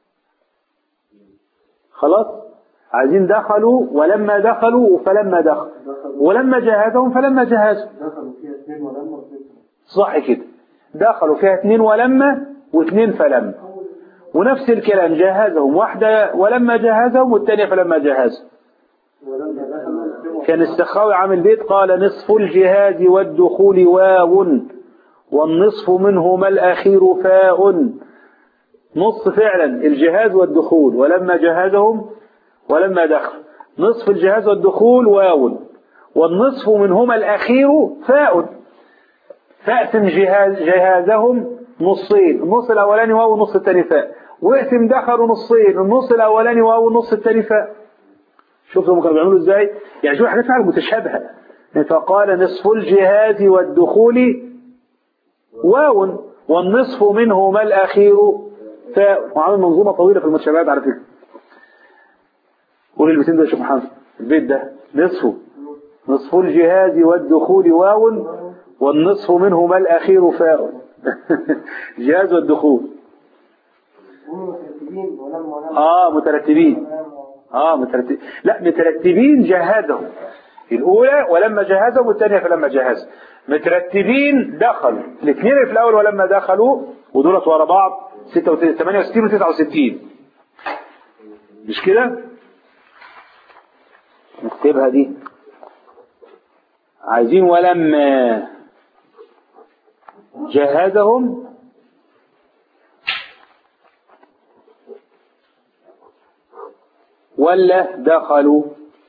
خلاص عايزين دخلوا ولما دخلوا فلما دخلوا ولما جهزهم فلما جهزوا دخلوا فيها اثنين ولما واثنين صح كده دخلوا فيها اثنين ولما واثنين فلما ونفس الكلام جهزهم واحدة ولما جهزهم والثانية فلما جهزهم ولما دخلوا كان السخاوي عامل بيت قال نصف الجهاز والدخول واو والنصف منهما الأخير فاء نص فعلا الجهاز والدخول ولما جهزهم ولما دخل نصف الجهاز والدخول واو والنصف منهما الأخير فاء فاقسم جهاز جهازهم نصين النص الأولاني واو والنص الثاني فاء واقسم دخلوا نصين النص الأولاني واو والنص الثاني فاء شوفوا هم كانوا بيعملوا ازاي يعني شوف حاجات فعلا متشابهه فقال نصف الجهاز والدخول واو والنصف منهما الاخير فاء وعامل منظومه طويله في المتشابهات على فكره قول البيتين ده يا شيخ محمد البيت ده نصفه نصف الجهاز والدخول واو والنصف منهما الاخير فاء الجهاز والدخول هم مترتبين ولما ولما اه مترتبين اه مترتب لا مترتبين جهازهم الأولى ولما جهزهم والثانية فلما جهز مترتبين دخلوا الاثنين اللي في الأول ولما دخلوا ودولت ورا بعض 68 و 69 مش كده؟ نكتبها دي عايزين ولما جهزهم ولا دخلوا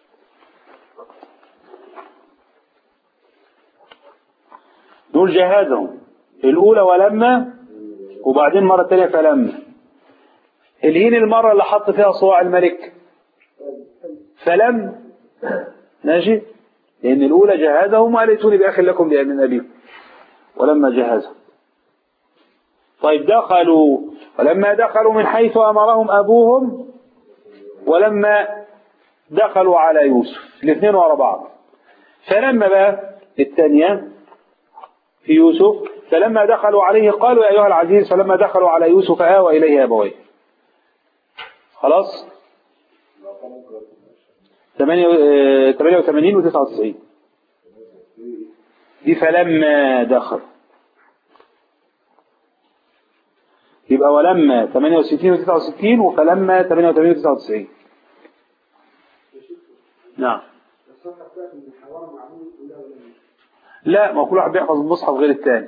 دول جهازهم الأولى ولما وبعدين مرة تانية فلما الهين المرة اللي حط فيها صواع الملك فلم ماشي لأن الأولى جهازهم وقال ائتوني بأخ لكم من أبيكم ولما جهزهم طيب دخلوا ولما دخلوا من حيث أمرهم أبوهم ولما دخلوا على يوسف الاثنين ورا بعض فلما بقى الثانية في يوسف فلما دخلوا عليه قالوا يا أيها العزيز فلما دخلوا على يوسف آوى إليه أبويه خلاص 88 و 99 دي فلما دخل يبقى ولما 68 و 69 وفلما 88 و 99 نعم لا ما كل واحد بيحفظ المصحف غير الثاني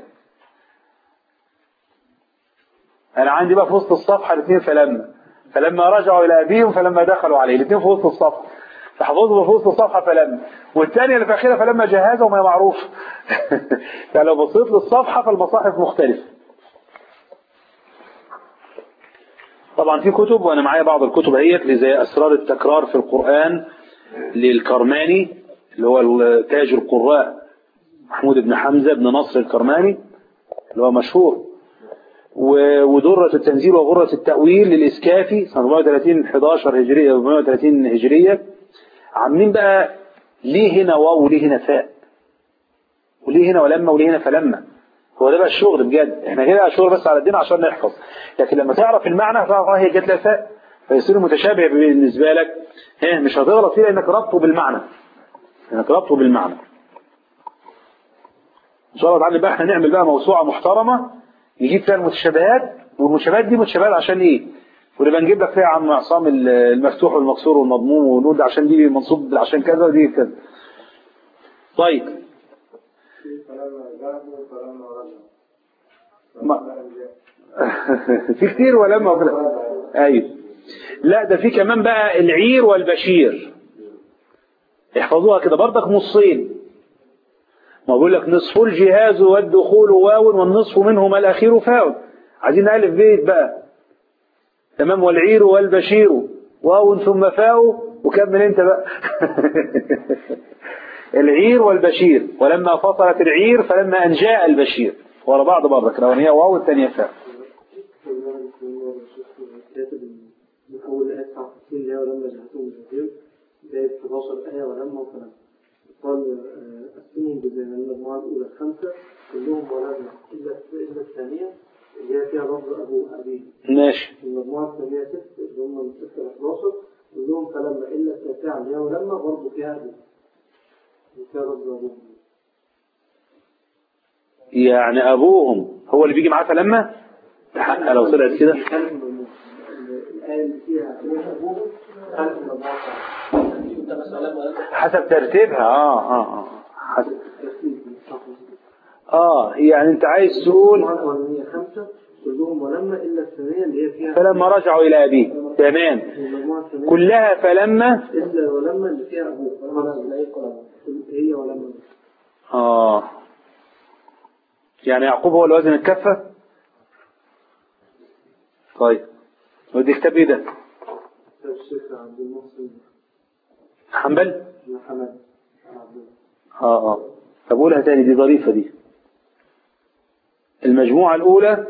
انا عندي بقى في وسط الصفحه الاثنين فلما فلما رجعوا الى ابيهم فلما دخلوا عليه الاثنين في وسط الصفحه فحفظهم في وسط الصفحه فلما والثانيه اللي في اخرها فلما جهزهم هي معروف فلو بصيت للصفحه فالمصاحف مختلفه طبعا في كتب وانا معايا بعض الكتب اهيت اللي زي اسرار التكرار في القران للكرماني اللي هو تاج القراء محمود بن حمزه بن نصر الكرماني اللي هو مشهور ودرة التنزيل وغرة التأويل للإسكافي سنة 430 11 هجرية 430 هجرية عاملين بقى ليه هنا واو وليه هنا فاء وليه هنا ولما وليه هنا فلما هو ده بقى الشغل بجد احنا هنا شغل بس على الدين عشان نحفظ لكن لما تعرف المعنى هتعرف اه هي جت لها فاء فيصير متشابه بالنسبة لك ها مش هتغلط فيه لانك ربطه بالمعنى لانك ربطه بالمعنى ان شاء الله تعالى بقى احنا نعمل بقى موسوعة محترمة نجيب فيها المتشابهات والمتشابهات دي متشابهات عشان ايه ونبقى نجيب لك فيها عم عصام المفتوح والمكسور والمضموم ونقول ده عشان دي منصوب عشان كذا ودي كذا طيب ما في كتير ولما وفلا. ايوه لا ده في كمان بقى العير والبشير احفظوها كده برضك نصين ما بقول لك نصف الجهاز والدخول واو والنصف منهما الأخير فاء عايزين ألف بيت بقى تمام والعير والبشير واو ثم فاء وكمل انت بقى العير والبشير ولما فصلت العير فلما أن جاء البشير ورا بعض برضك الأولانية واو الثانية فاء من أول آية 69 اللي هي ولما جهتهم الهديم بداية 11 آية ولما وفلما قال قسمهم بين المجموعة الأولى الخمسة كلهم ولدنا إلا إلا الثانية اللي هي فيها لفظ أبو أبي ماشي المجموعة الثانية ست اللي هم من ستة ل 11 كلهم فلما إلا التاسعة اللي هي ولما برضه فيها أبو فيها لفظ أبو يعني أبوهم هو اللي بيجي معاه فلما حق لو طلعت كده خلف المجموعة الآية اللي فيها أبوهم خلف المجموعة حسب ترتيبها اه اه اه حسب اه يعني انت عايز تقول المجموعة الأولانية خمسة كلهم ولما إلا الثانية اللي هي فيها فلما رجعوا إلى أبيه تمام المجموعة الثانية كلها فلما إلا ولما اللي فيها أبوه ولما هي ولما آه يعني يعقوب هو اللي وزن الكفة طيب ودي كتاب ايه ده الشيخ عبد المحسن حنبل بن حماد عبد الله اه اه طب قولها تاني دي ظريفة دي المجموعة الأولى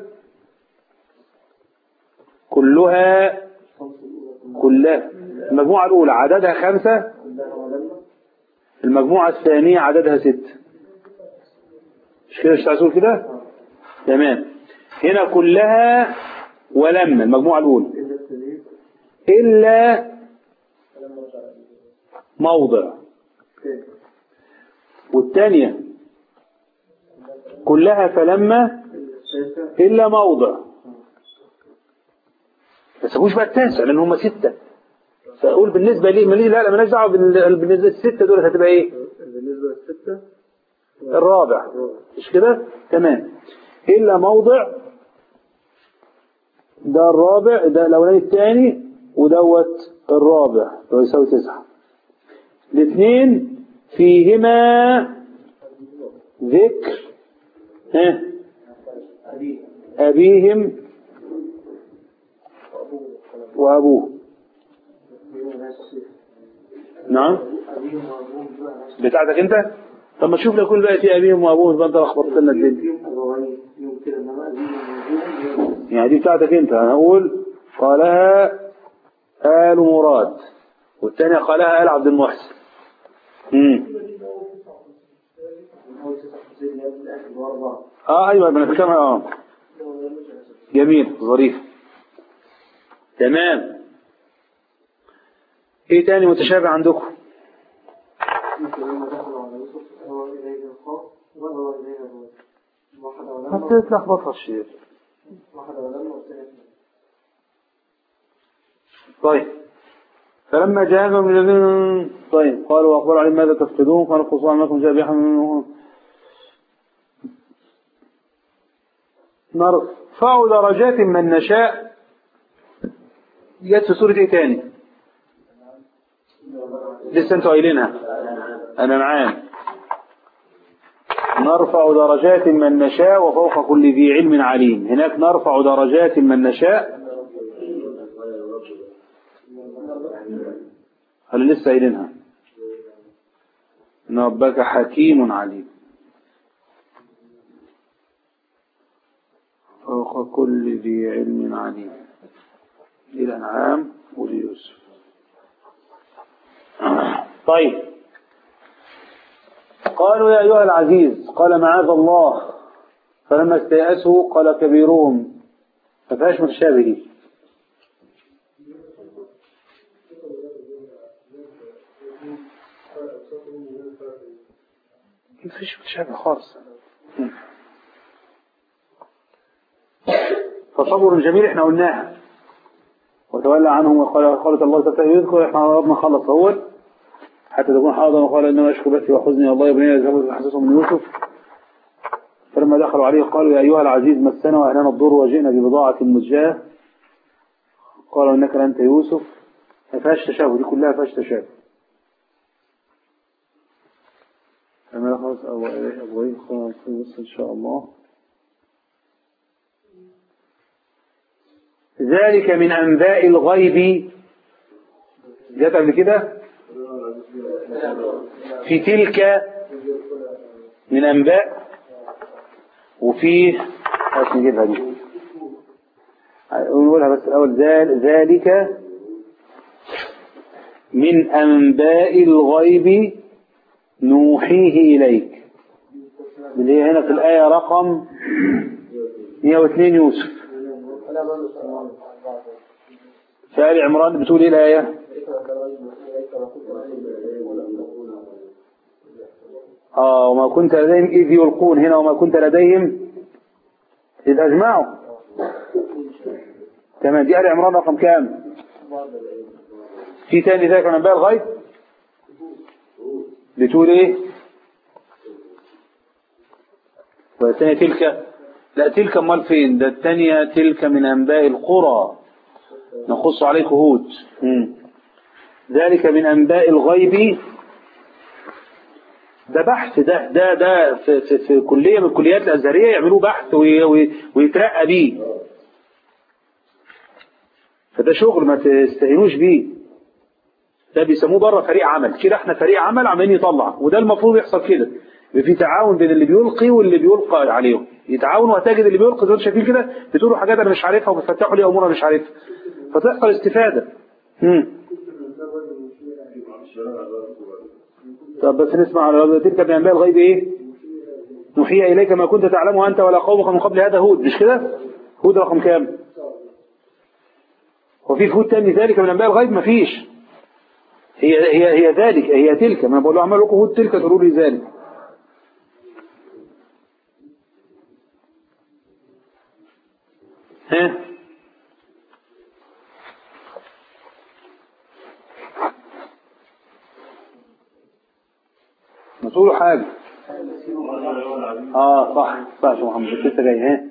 كلها الخمس الأولى كلها المجموعة الأولى عددها خمسة كلها ولما المجموعة الثانية عددها ست مش كده مش تقول كده تمام هنا كلها ولما المجموعة الأولى إلا الثانية إلا موضع والثانية كلها فلما إلا موضع ما سابوش بقى التاسع لأن هم ستة فأقول بالنسبة لي مالي لا لا مالناش دعوة بال- بالنسبة للستة دول هتبقى إيه؟ بالنسبة للستة الرابع مش كده؟ تمام إلا موضع ده الرابع ده الأولاني الثاني ودوت الرابع لو يساوي تسعة الاثنين فيهما ذكر ها أبيهم وأبوه نعم بتاعتك أنت طب ما تشوف لو كل بقى في أبيهم وأبوهم يبقى أنت لخبطت لنا الدنيا يعني دي بتاعتك أنت أنا أقول قالها آل مراد والثانية قالها آل عبد المحسن امم اه ايوه انا فاكرها اه جميل ظريف تمام ايه تاني متشابه عندكم لما دخلوا على يوسف هو إليه الخاف وهو إليه الرجل واحد ما أولاد تتلخبطها الشيء واحد أولاد والثاني طيب فلما جاءهم من الذين طيب قالوا واقبلوا عليهم ماذا تفقدون قالوا قصوا عنكم جاء بيحا نرفع درجات من نشاء جت في سورة ايه تاني لسه انتوا قايلينها انا معاك نرفع درجات من نشاء وفوق كل ذي علم عليم هناك نرفع درجات من نشاء هل لسه قايلينها ان ربك حكيم عليم فوق كل ذي علم عليم للأنعام وليوسف طيب قالوا يا أيها العزيز قال معاذ الله فلما استيأسوا قال كبيرهم ما فيهاش متشابه دي ما فيش متشابه خالص فصبر جميل احنا قلناها وتولى عنهم وقال قالت الله تعالى يذكر احنا قربنا نخلص اول حتى تكون حاضرا وقال انما اشكو بثي وحزني الله يا بني يذهبوا يحسسهم من يوسف فلما دخلوا عليه قالوا يا ايها العزيز مسنا واهلنا الضر وجئنا ببضاعه مزجاه قالوا انك لانت يوسف ما فيهاش تشابه دي كلها فيهاش تشابه فما خلاص أبو إليه أبو إليه خلاص بص إن شاء الله ذلك من أنباء الغيب جت قبل كده في تلك من أنباء وفي عايز نجيبها دي نقولها بس الأول ذل- ذلك من أنباء الغيب نوحيه إليك اللي هي هنا في الآية رقم 102 يوسف في آل عمران بتقول إيه الآية آه وما كنت لديهم إذ يلقون هنا وما كنت لديهم إذ أجمعوا تمام دي آل عمران رقم كام في تاني ذاك من أنباء الغيب بتقول إيه والثانية تلك لا تلك امال فين ده الثانية تلك من أنباء القرى نقص عليك هود مم. ذلك من أنباء الغيب ده بحث ده ده ده في, في, في كلية من الكليات الأزهرية يعملوه بحث وي- وي- ويترقى بيه فده شغل ما تستهينوش بيه ده بيسموه بره فريق عمل كده احنا فريق عمل عمالين يطلع وده المفروض يحصل كده يبقى في تعاون بين اللي بيلقي واللي بيلقى عليهم يتعاونوا وهتجد اللي بيلقي زي ما انتم شايفين كده بتقولوا حاجات انا مش عارفها وبتفتحوا لي امور انا مش عارفها فتحصل استفاده امم طب بس نسمع على تلك من انباء الغيب ايه نوحي اليك ما كنت تعلمه انت ولا قومك من قبل هذا هود مش كده هود رقم كام وفي هود تاني ذلك من انباء الغيب مفيش هي هي هي ذلك هي تلك ما بقول له اعمل لكم هود تلك تقولوا لي ذلك ها ما تقولوا حاجة اه صح صح يا شيخ محمد كنت لسه جاي ها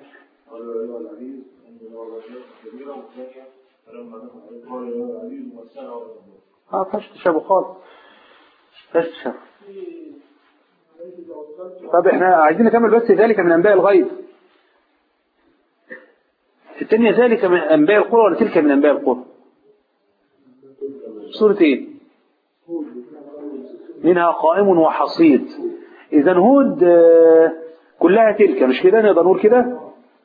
اه فيهاش تشابه خالص فيهاش تشابه طب احنا عايزين نكمل بس ذلك من انباء الغيب الثانية ذلك من انباء القرى ولا تلك من انباء القرى سورة ايه منها قائم وحصيد اذا هود آه، كلها تلك مش كده نقدر نقول كده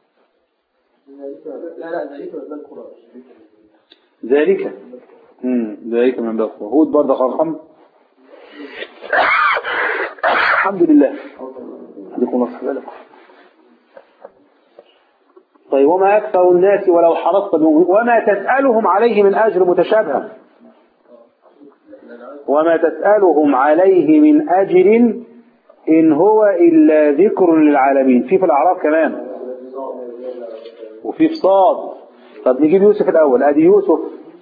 ذلك امم ذلك من انباء القرى هود برضه ارحم الحمد لله عندكم الله بالك طيب وما أكثر الناس ولو حرصت بهم وما تسألهم عليه من أجر متشابهة وما تسألهم عليه من أجر إن هو إلا ذكر للعالمين في في الأعراف كمان وفي في صاد طب نجيب يوسف الأول أدي يوسف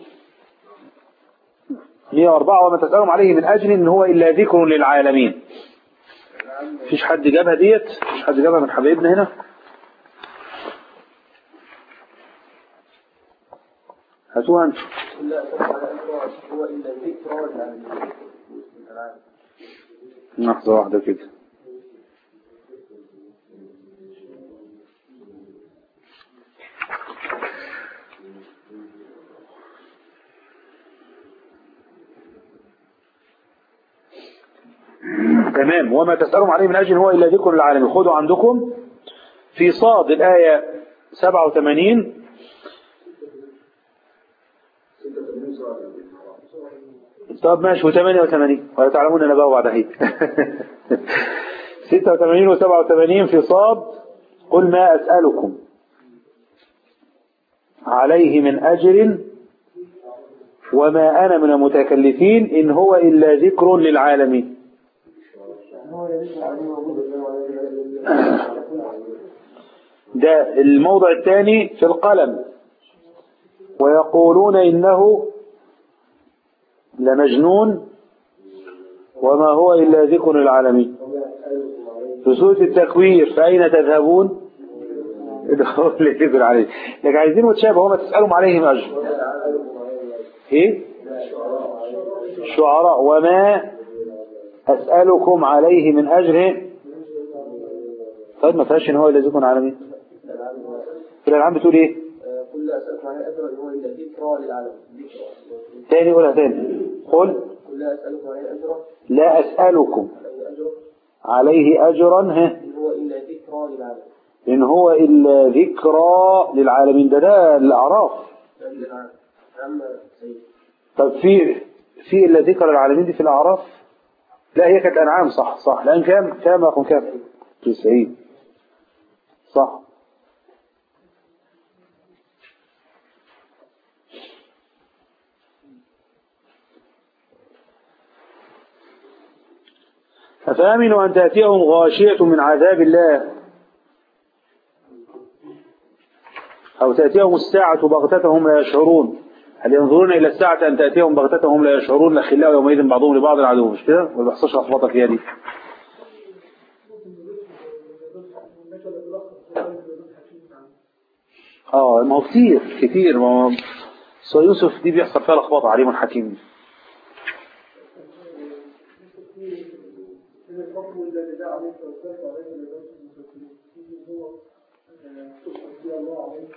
104 وما تسألهم عليه من أجر إن هو إلا ذكر للعالمين مفيش حد جابها ديت مفيش حد جابها من حبايبنا هنا هاتوها انتوا لحظة واحدة كده تمام وما تسألهم عليه من أجل هو إلا ذكر العالمين خذوا عندكم في صاد الآية 87 طب ماشي و88 ولا تعلمون أنا بقى بعد هيك 86 و87 في صاد قل ما أسألكم عليه من أجر وما أنا من المتكلفين إن هو إلا ذكر للعالمين ده الموضع الثاني في القلم ويقولون إنه لمجنون وما هو إلا ذكر العالمين في سورة التكوير فأين تذهبون ادخلوا لذكر عليه لكن عايزين متشابه وما تسألهم عليهم أجر ايه شعراء وما أسألكم عليه من أجر طيب ما فيهاش ان هو إلا ذكر العالمين في الألعاب بتقول ايه كل أسألكم عليه أجر هو إلا ذكرى للعالم ذكرى تاني قولها تاني قل كل أسألكم عليه أجر لا أسألكم عليه أجر عليه أجرا ها إن هو إلا ذكرى للعالم إن هو إلا ذكرى للعالمين ده ده الأعراف للعالم أما سيد طب في في إلا ذكر العالمين دي في الأعراف لا هي كانت أنعام صح صح لأن كام كام أخو كام 90 صح أفأمنوا أن تأتيهم غاشية من عذاب الله أو تأتيهم الساعة بغتتهم لا يشعرون هل ينظرون إلى الساعة أن تأتيهم بغتتهم لا يشعرون الأخلاء يومئذ بعضهم لبعض عدو مش كده ولا بيحصلش لخبطة فيها دي اه ما هو كتير كتير ما هو سو يوسف دي بيحصل فيها لخبطة عليم حكيم الحكم الذي جاء عليه الصلاة والسلام عليه المسلمين هو تشهد الله عليه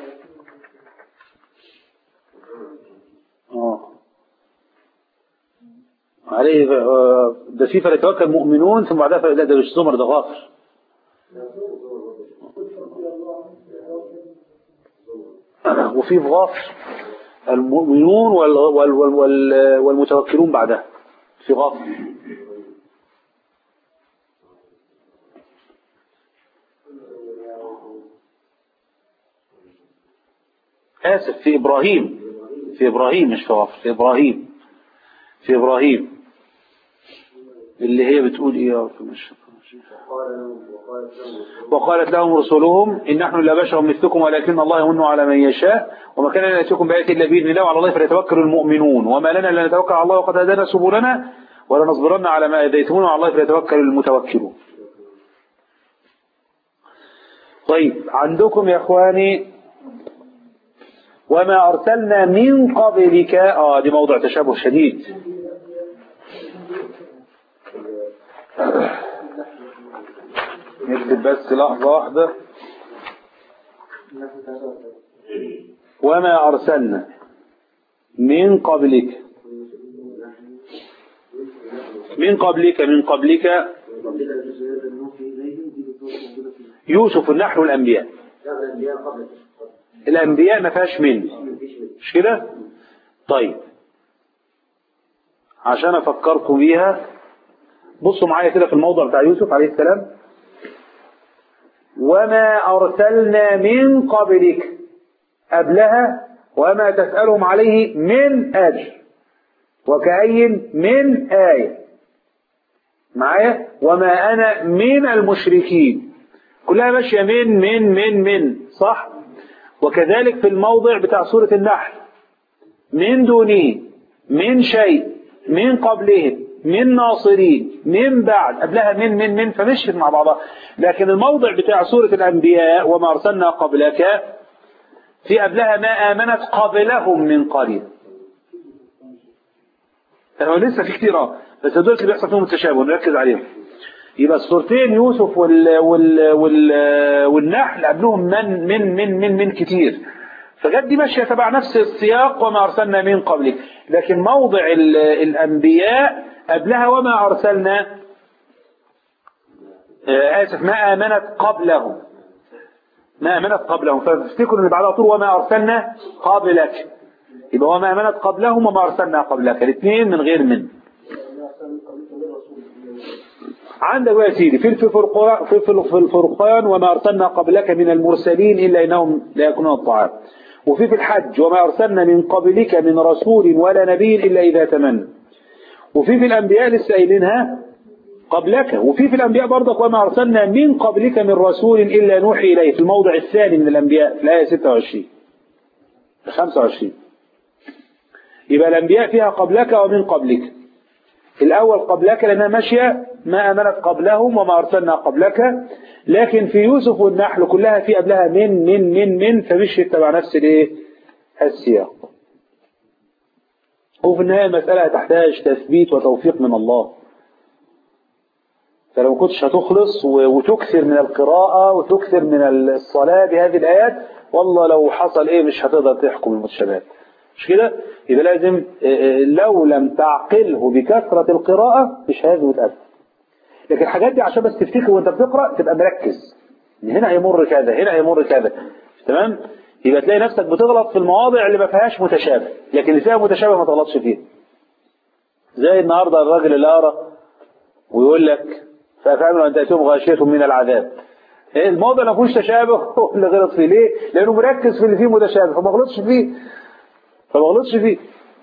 اه عليه آه، ده في فليتوكل مؤمنون ثم بعدها فلا ده مش زمر ده غافر وفي في غافر المؤمنون وال وال وال وال والمتوكلون بعدها في غافر آسف في إبراهيم في إبراهيم مش في غافر في إبراهيم في إبراهيم اللي هي بتقول إيه يا رب مش وقالت لهم رسلهم إن نحن إلا بشر مثلكم ولكن الله يمن على من يشاء وما كان لنا يأتيكم بآية إلا بإذن الله وعلى الله فليتوكل المؤمنون وما لنا لا نتوكل على الله وقد هدانا سبلنا ولنصبرن على ما أذيتمون وعلى الله فليتوكل المتوكلون طيب عندكم يا إخواني وما أرسلنا من قبلك آه دي موضع تشابه شديد نكتب بس لحظة واحدة وما أرسلنا من قبلك من قبلك من قبلك يوسف النحل والأنبياء الأنبياء ما فيهاش من مش كده طيب عشان أفكركم بيها بصوا معايا كده في الموضع بتاع يوسف عليه السلام وما أرسلنا من قبلك قبلها وما تسألهم عليه من أجر وكأي من آية معايا وما أنا من المشركين كلها ماشية من من من من صح وكذلك في الموضع بتاع سورة النحل من دونه من شيء من قبلهم من ناصرين من بعد قبلها من من من فمشيت مع بعضها لكن الموضع بتاع سورة الأنبياء وما أرسلنا قبلك في قبلها ما آمنت قبلهم من قرية هو لسه في كتير اه بس دول اللي بيحصل فيهم التشابه نركز عليهم يبقى الصورتين يوسف وال وال وال والنحل قبلهم من من من من من كتير فجت دي ماشيه تبع نفس السياق وما ارسلنا من قبلك لكن موضع ال- الانبياء قبلها وما ارسلنا آه، اسف ما امنت قبلهم ما امنت قبلهم فافتكروا ان بعدها طول وما ارسلنا قبلك يبقى وما امنت قبلهم وما ارسلنا قبلك الاثنين من غير من عندك بقى يا سيدي في الفرقان في في الفرقان وما ارسلنا قبلك من المرسلين الا انهم لا ياكلون الطعام وفي في الحج وما ارسلنا من قبلك من رسول ولا نبي الا اذا تمنى وفي في الانبياء لسه قايلينها قبلك وفي في الانبياء برضك وما ارسلنا من قبلك من رسول الا نوحي اليه في الموضع الثاني من الانبياء في الايه 26 25 يبقى الانبياء فيها قبلك ومن قبلك الأول قبلك لأنها ماشية ما أمنت قبلهم وما أرسلنا قبلك لكن في يوسف والنحل كلها في قبلها من من من من فمشيت تبع نفس الايه السياق وفي النهاية المسألة تحتاج تثبيت وتوفيق من الله فلو كنتش هتخلص و- وتكثر من القراءة وتكثر من الصلاة بهذه الآيات والله لو حصل ايه مش هتقدر تحكم المتشابهات مش كده يبقى لازم آه، آه، لو لم تعقله بكثرة القراءة مش هيثبت أبدا لكن الحاجات دي عشان بس تفتكر وانت بتقرأ تبقى مركز إن هنا هيمر كذا هنا هيمر كذا تمام يبقى تلاقي نفسك بتغلط في المواضع اللي ما فيهاش متشابه لكن اللي فيها متشابه ما تغلطش فيها زي النهارده الراجل اللي قرا ويقول لك فافعلوا ان تاتيهم غاشيه من العذاب إيه الموضع ما فيهوش تشابه هو اللي غلط فيه ليه؟ لانه مركز في اللي فيه متشابه فما غلطش فيه فما غلطش فيه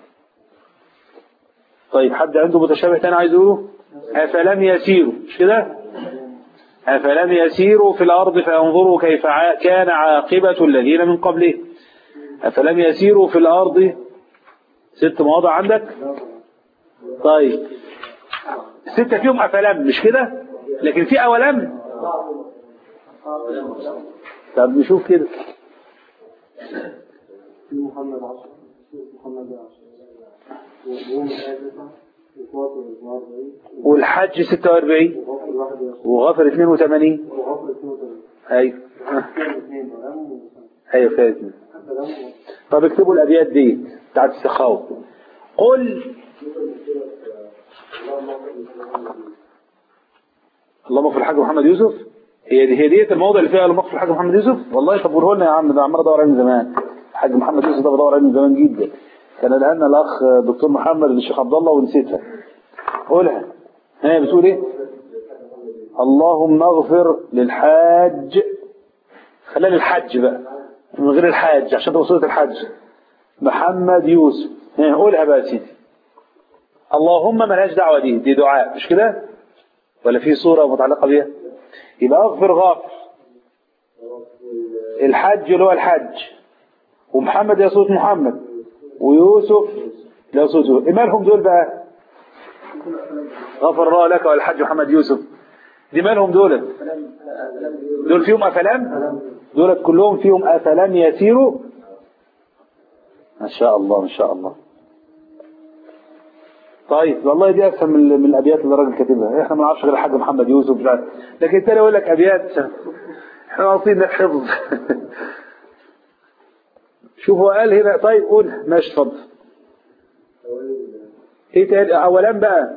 طيب حد عنده متشابه تاني عايز يقوله أفلم يسيروا مش كده أفلم يسيروا في الأرض فينظروا كيف عا- كان عاقبة الذين من قبلهم أفلم يسيروا في الأرض ست مواضع عندك طيب ستة فيهم أفلم مش كده لكن في أولم طب نشوف كده في محمد عشر سورة محمد عشر وقوم الآية تسعة وفاطر 42 والحج 46 وغفر 21 وغفر 82 وغفر 82 أيوه كان اثنين ولم وسنة أيوه فاهم حتى لم طب اكتبوا الأبيات دي بتاعت السخاوة قل اللهم اغفر الحاج محمد يوسف هي دي هي ديت الموضع اللي فيها اللهم اغفر الحاج محمد يوسف والله طب قوله لنا يا عم ده عمال ادور عليه من زمان الحاج محمد يوسف ده بدور عليه من زمان جدا كان قالها لنا الاخ دكتور محمد الشيخ عبد الله ونسيتها قولها ها بتقول ايه اللهم اغفر للحاج خلينا للحج بقى من غير الحاج عشان تبقى صورة الحج محمد يوسف ها، قولها بقى يا سيدي اللهم ملهاش دعوة دي دي دعاء مش كده ولا في صورة متعلقة بيها يبقى اغفر غافر الحج اللي هو الحج ومحمد يا صوت محمد ويوسف يا صوت يوسف إيه مالهم دول بقى غفر الله لك والحج محمد يوسف دي مالهم دول دول فيهم أفلام دول كلهم فيهم أفلام يسيروا ما شاء الله ما شاء الله طيب والله دي افهم من, من الابيات اللي الراجل كاتبها احنا ما نعرفش غير الحاج محمد يوسف مش عارف لكن التاني يقول لك ابيات احنا واصلين الحفظ شوف هو قال هنا طيب قول ماشي اتفضل ايه تاني اولا بقى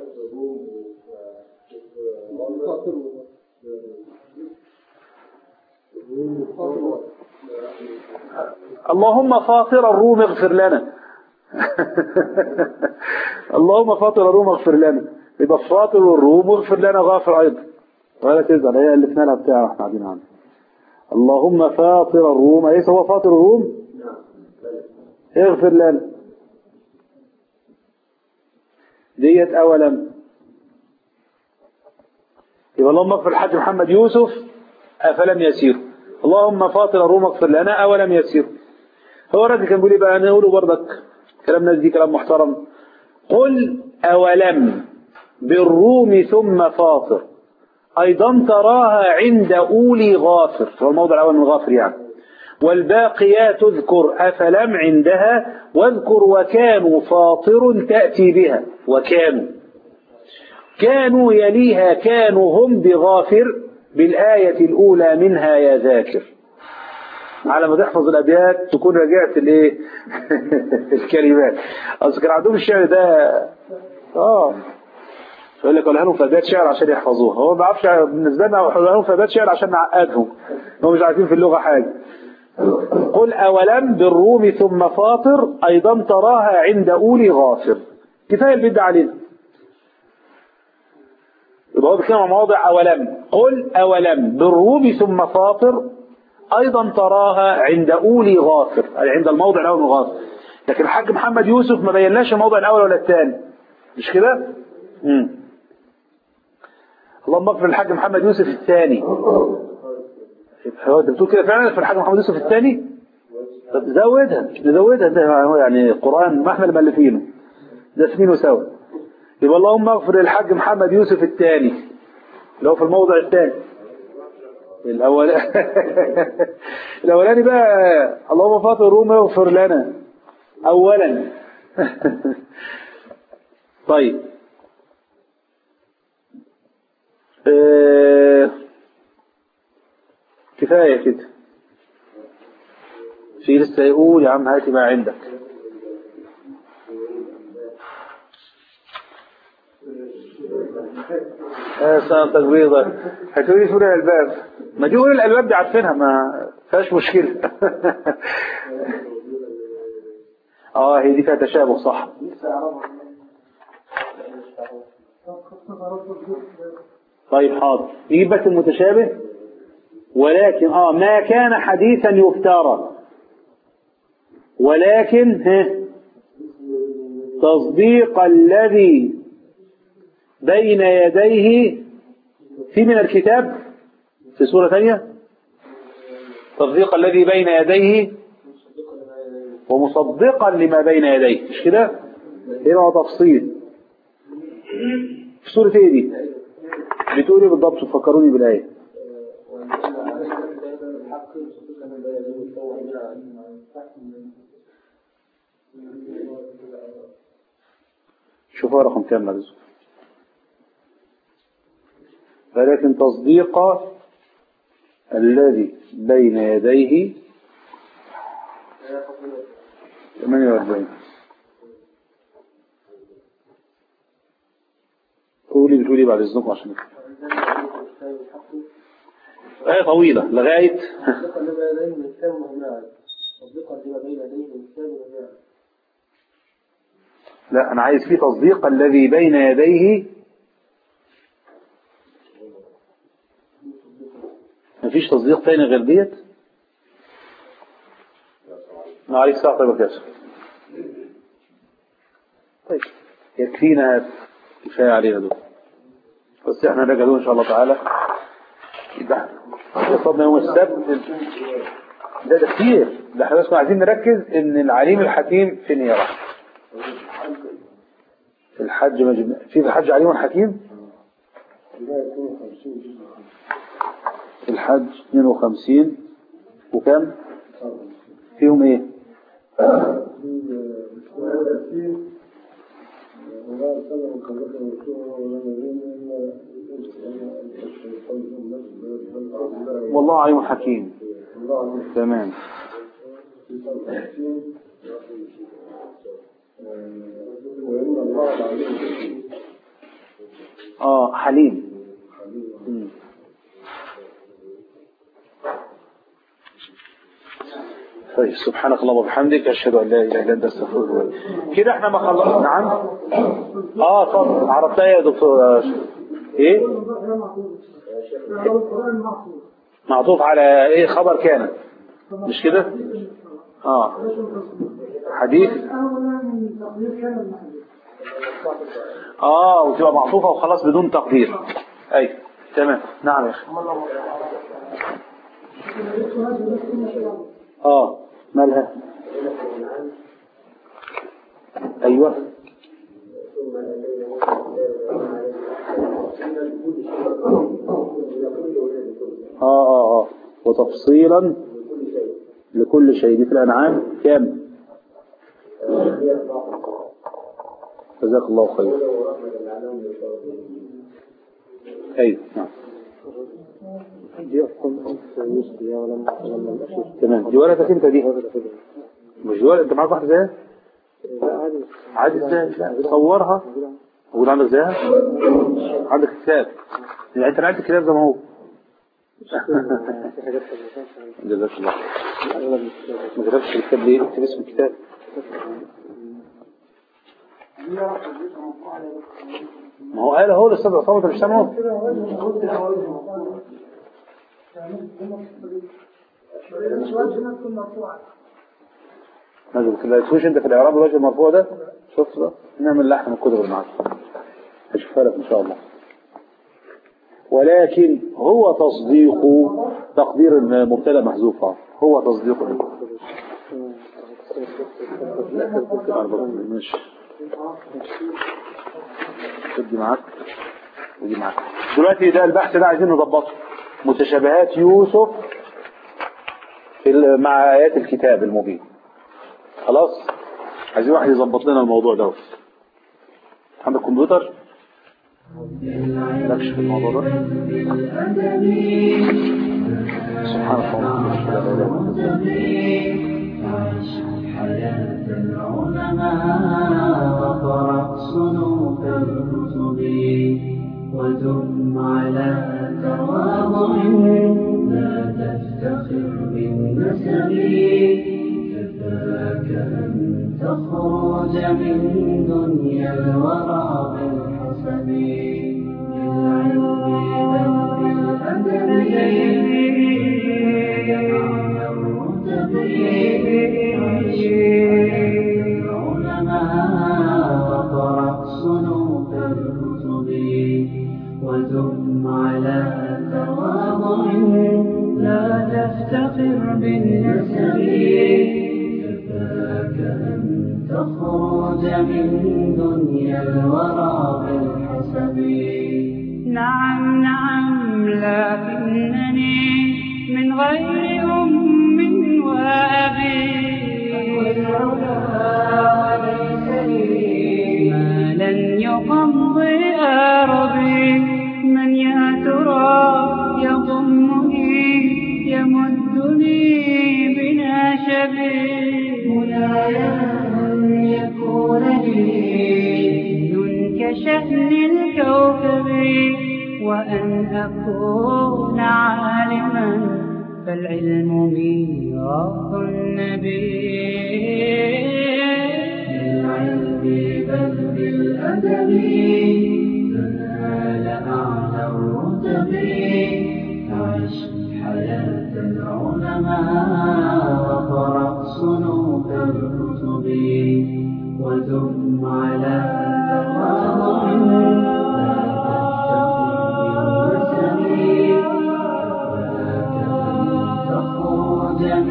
اللهم فاطر الروم اغفر لنا اللهم فاطر الروم اغفر لنا يبقى فاطر الروم اغفر لنا غافر ايضا ولا تزعل هي الفنا لها بتاع احنا قاعدين عنه اللهم فاطر الروم اليس هو فاطر الروم اغفر لنا ديت اولا يبقى اللهم اغفر الحاج محمد يوسف افلم يسير اللهم فاطر الروم اغفر لنا اولم يسير هو الراجل كان بيقول ايه بقى انا اقوله برضك كلام ناس دي كلام محترم قل اولم بالروم ثم فاطر ايضا تراها عند اولي غافر هو الموضع الاول من غافر يعني والباقيات اذكر افلم عندها واذكر وكانوا فاطر تاتي بها وكانوا كانوا يليها كانوا هم بغافر بالآية الأولى منها يا ذاكر على ما تحفظ الأبيات تكون رجعت الايه الكلمات أصل كان عندهم الشعر ده اه يقول لك قولها لهم في أبيات شعر عشان يحفظوها هو ما بيعرفش بالنسبة لنا قولها لهم في أبيات شعر عشان نعقدهم هم مش عارفين في اللغة حاجة قل أولم بالروم ثم فاطر أيضا تراها عند أولي غافر كفاية البدع علينا يبقى هو بيتكلم عن مواضع أولم قل أولم بالروم ثم فاطر أيضا تراها عند أولي غافر أي عند الموضع الأول من غافر لكن الحاج محمد يوسف ما بيناش الموضع الأول ولا الثاني مش كده؟ مم. اللهم اغفر الحاج محمد يوسف الثاني هو انت بتقول كده فعلا في الحاج محمد يوسف الثاني طب زودها نزودها ده يعني القرآن ما احنا اللي مالفينه ده سنين سوا يبقى اللهم اغفر للحاج محمد يوسف الثاني اللي هو في الموضع الثاني الأول الأولاني بقى اللهم فاطر الروم اغفر لنا أولا طيب اه كفاية كده في لسه يقول يا عم هاتي ما عندك يا سنتك بيضة هتقولي سورة الألباب ما دي قول الألباب دي عارفينها ما فيهاش مشكلة اه هي دي فيها تشابه صح طيب حاضر نجيب بس المتشابه ولكن اه ما كان حديثا يفترى ولكن ها تصديق الذي بين يديه في من الكتاب في سورة ثانية تصديق الذي بين يديه ومصدقا لما بين يديه مش كده هنا تفصيل في سورة ايه دي بتقول ايه بالضبط تفكروني بالآية شوفوا رقم كام مرزق ولكن تصديق الذي بين يديه 48 قولي بتقولي بعد اذنكم عشان آية طويلة لغاية لا أنا عايز فيه تصديق الذي بين يديه مفيش تصديق تاني غير ديت ما عليك ساعة طيب كاسر طيب يكفينا كفاية علينا دول بس احنا نجدون ان شاء الله تعالى يبقى قصدنا يوم السبت ده ده كتير ده احنا بس عايزين نركز ان العليم الحكيم فين يرى في الحج مجمع في في الحج عليم حكيم في الحج 52 وكم فيهم ايه والله عليم حكيم تمام اه حليم مم. طيب سبحانك اللهم وبحمدك اشهد ان لا اله الا انت استغفرك واتوب إليك. كده احنا ما خلصنا نعم اه اتفضل عرفتها يا دكتور ايه معطوف على ايه خبر كان مش كده اه حديث اه وتبقى معطوفة وخلاص بدون تقدير اي تمام نعم يا اخي اه مالها ايوه اه اه اه وتفصيلا لكل شيء دي في الانعام كام جزاك الله خير ايوه نعم تمام دي ورقتك انت دي مش دي ورقة انت معاك واحدة زيها عادي ازاي لا صورها موجود عندك زيها عندك كتاب يعني انت نعمت الكتاب زي ما هو جزاك الله ما كتبتش الكتاب ليه اكتب اسم الكتاب ما هو قال اهو الاستاذ عصام انت مش سامعه ما لقيتوش انت في الاعراب الوجه المرفوع ده شفت بقى نعمل لحن من الكتب اللي معاك هشوفها لك ان شاء الله ولكن هو تصديق تقدير المبتدا محذوف اه. هو تصديق ماشي ادي معاك ودي معاك دلوقتي ده البحث ده عايزين نظبطه متشابهات يوسف في ال- مع آيات الكتاب المبين خلاص عايزين واحد يظبط لنا الموضوع ده عندك كمبيوتر مالكش في الموضوع ده سبحان الله وبحمده لا اله الا الله حياة العلماء وقرأ صنوف الكتب ودم على تواضع لا تفتخر بالنسب كفاك أن تخرج من دنيا الورى بالحسب بالعلم بل بالأدب العلماء وقرأ صنوف الكتب ودم على تواضع لا تفتخر بالنسب كفاك أن تخرج من دنيا الورى بالحسب نعم نعم لكنني من غير أم وأبي ما لن يقضي أربي من يا ترى يضمني يمدني بناشبي مناي أن يكون لي جد كشأن الكوكب وأن أكون عالما فالعلم ميراث النبي بالعلم بل بالأدب تنال أعلى الرتب عش حياة العلماء وقرأ صنوف الكتب ودم على تواضع لا تفتخر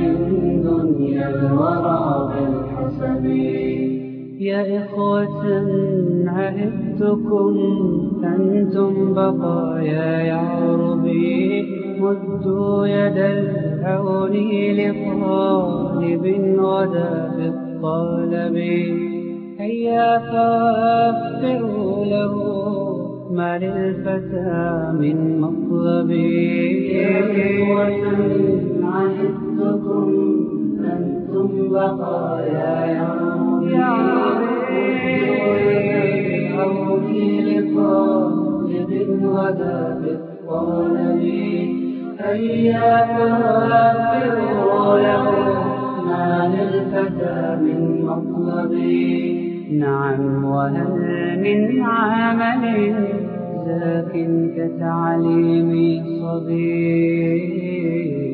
من دنيا الورى بالحسب يا إخوة عهدتكم أنتم بقايا يعربي مدوا يد العون لطالب غدا بالطلب هيا فوفروا له ما للفتى من مطلب يا إخوة عهدتكم أنتم بقايا يعرفوني لطالب غدا بالطلب هيا فوفروا له ما للفتى من مطلب نعم وهل من عمل زاك كتعليم صبي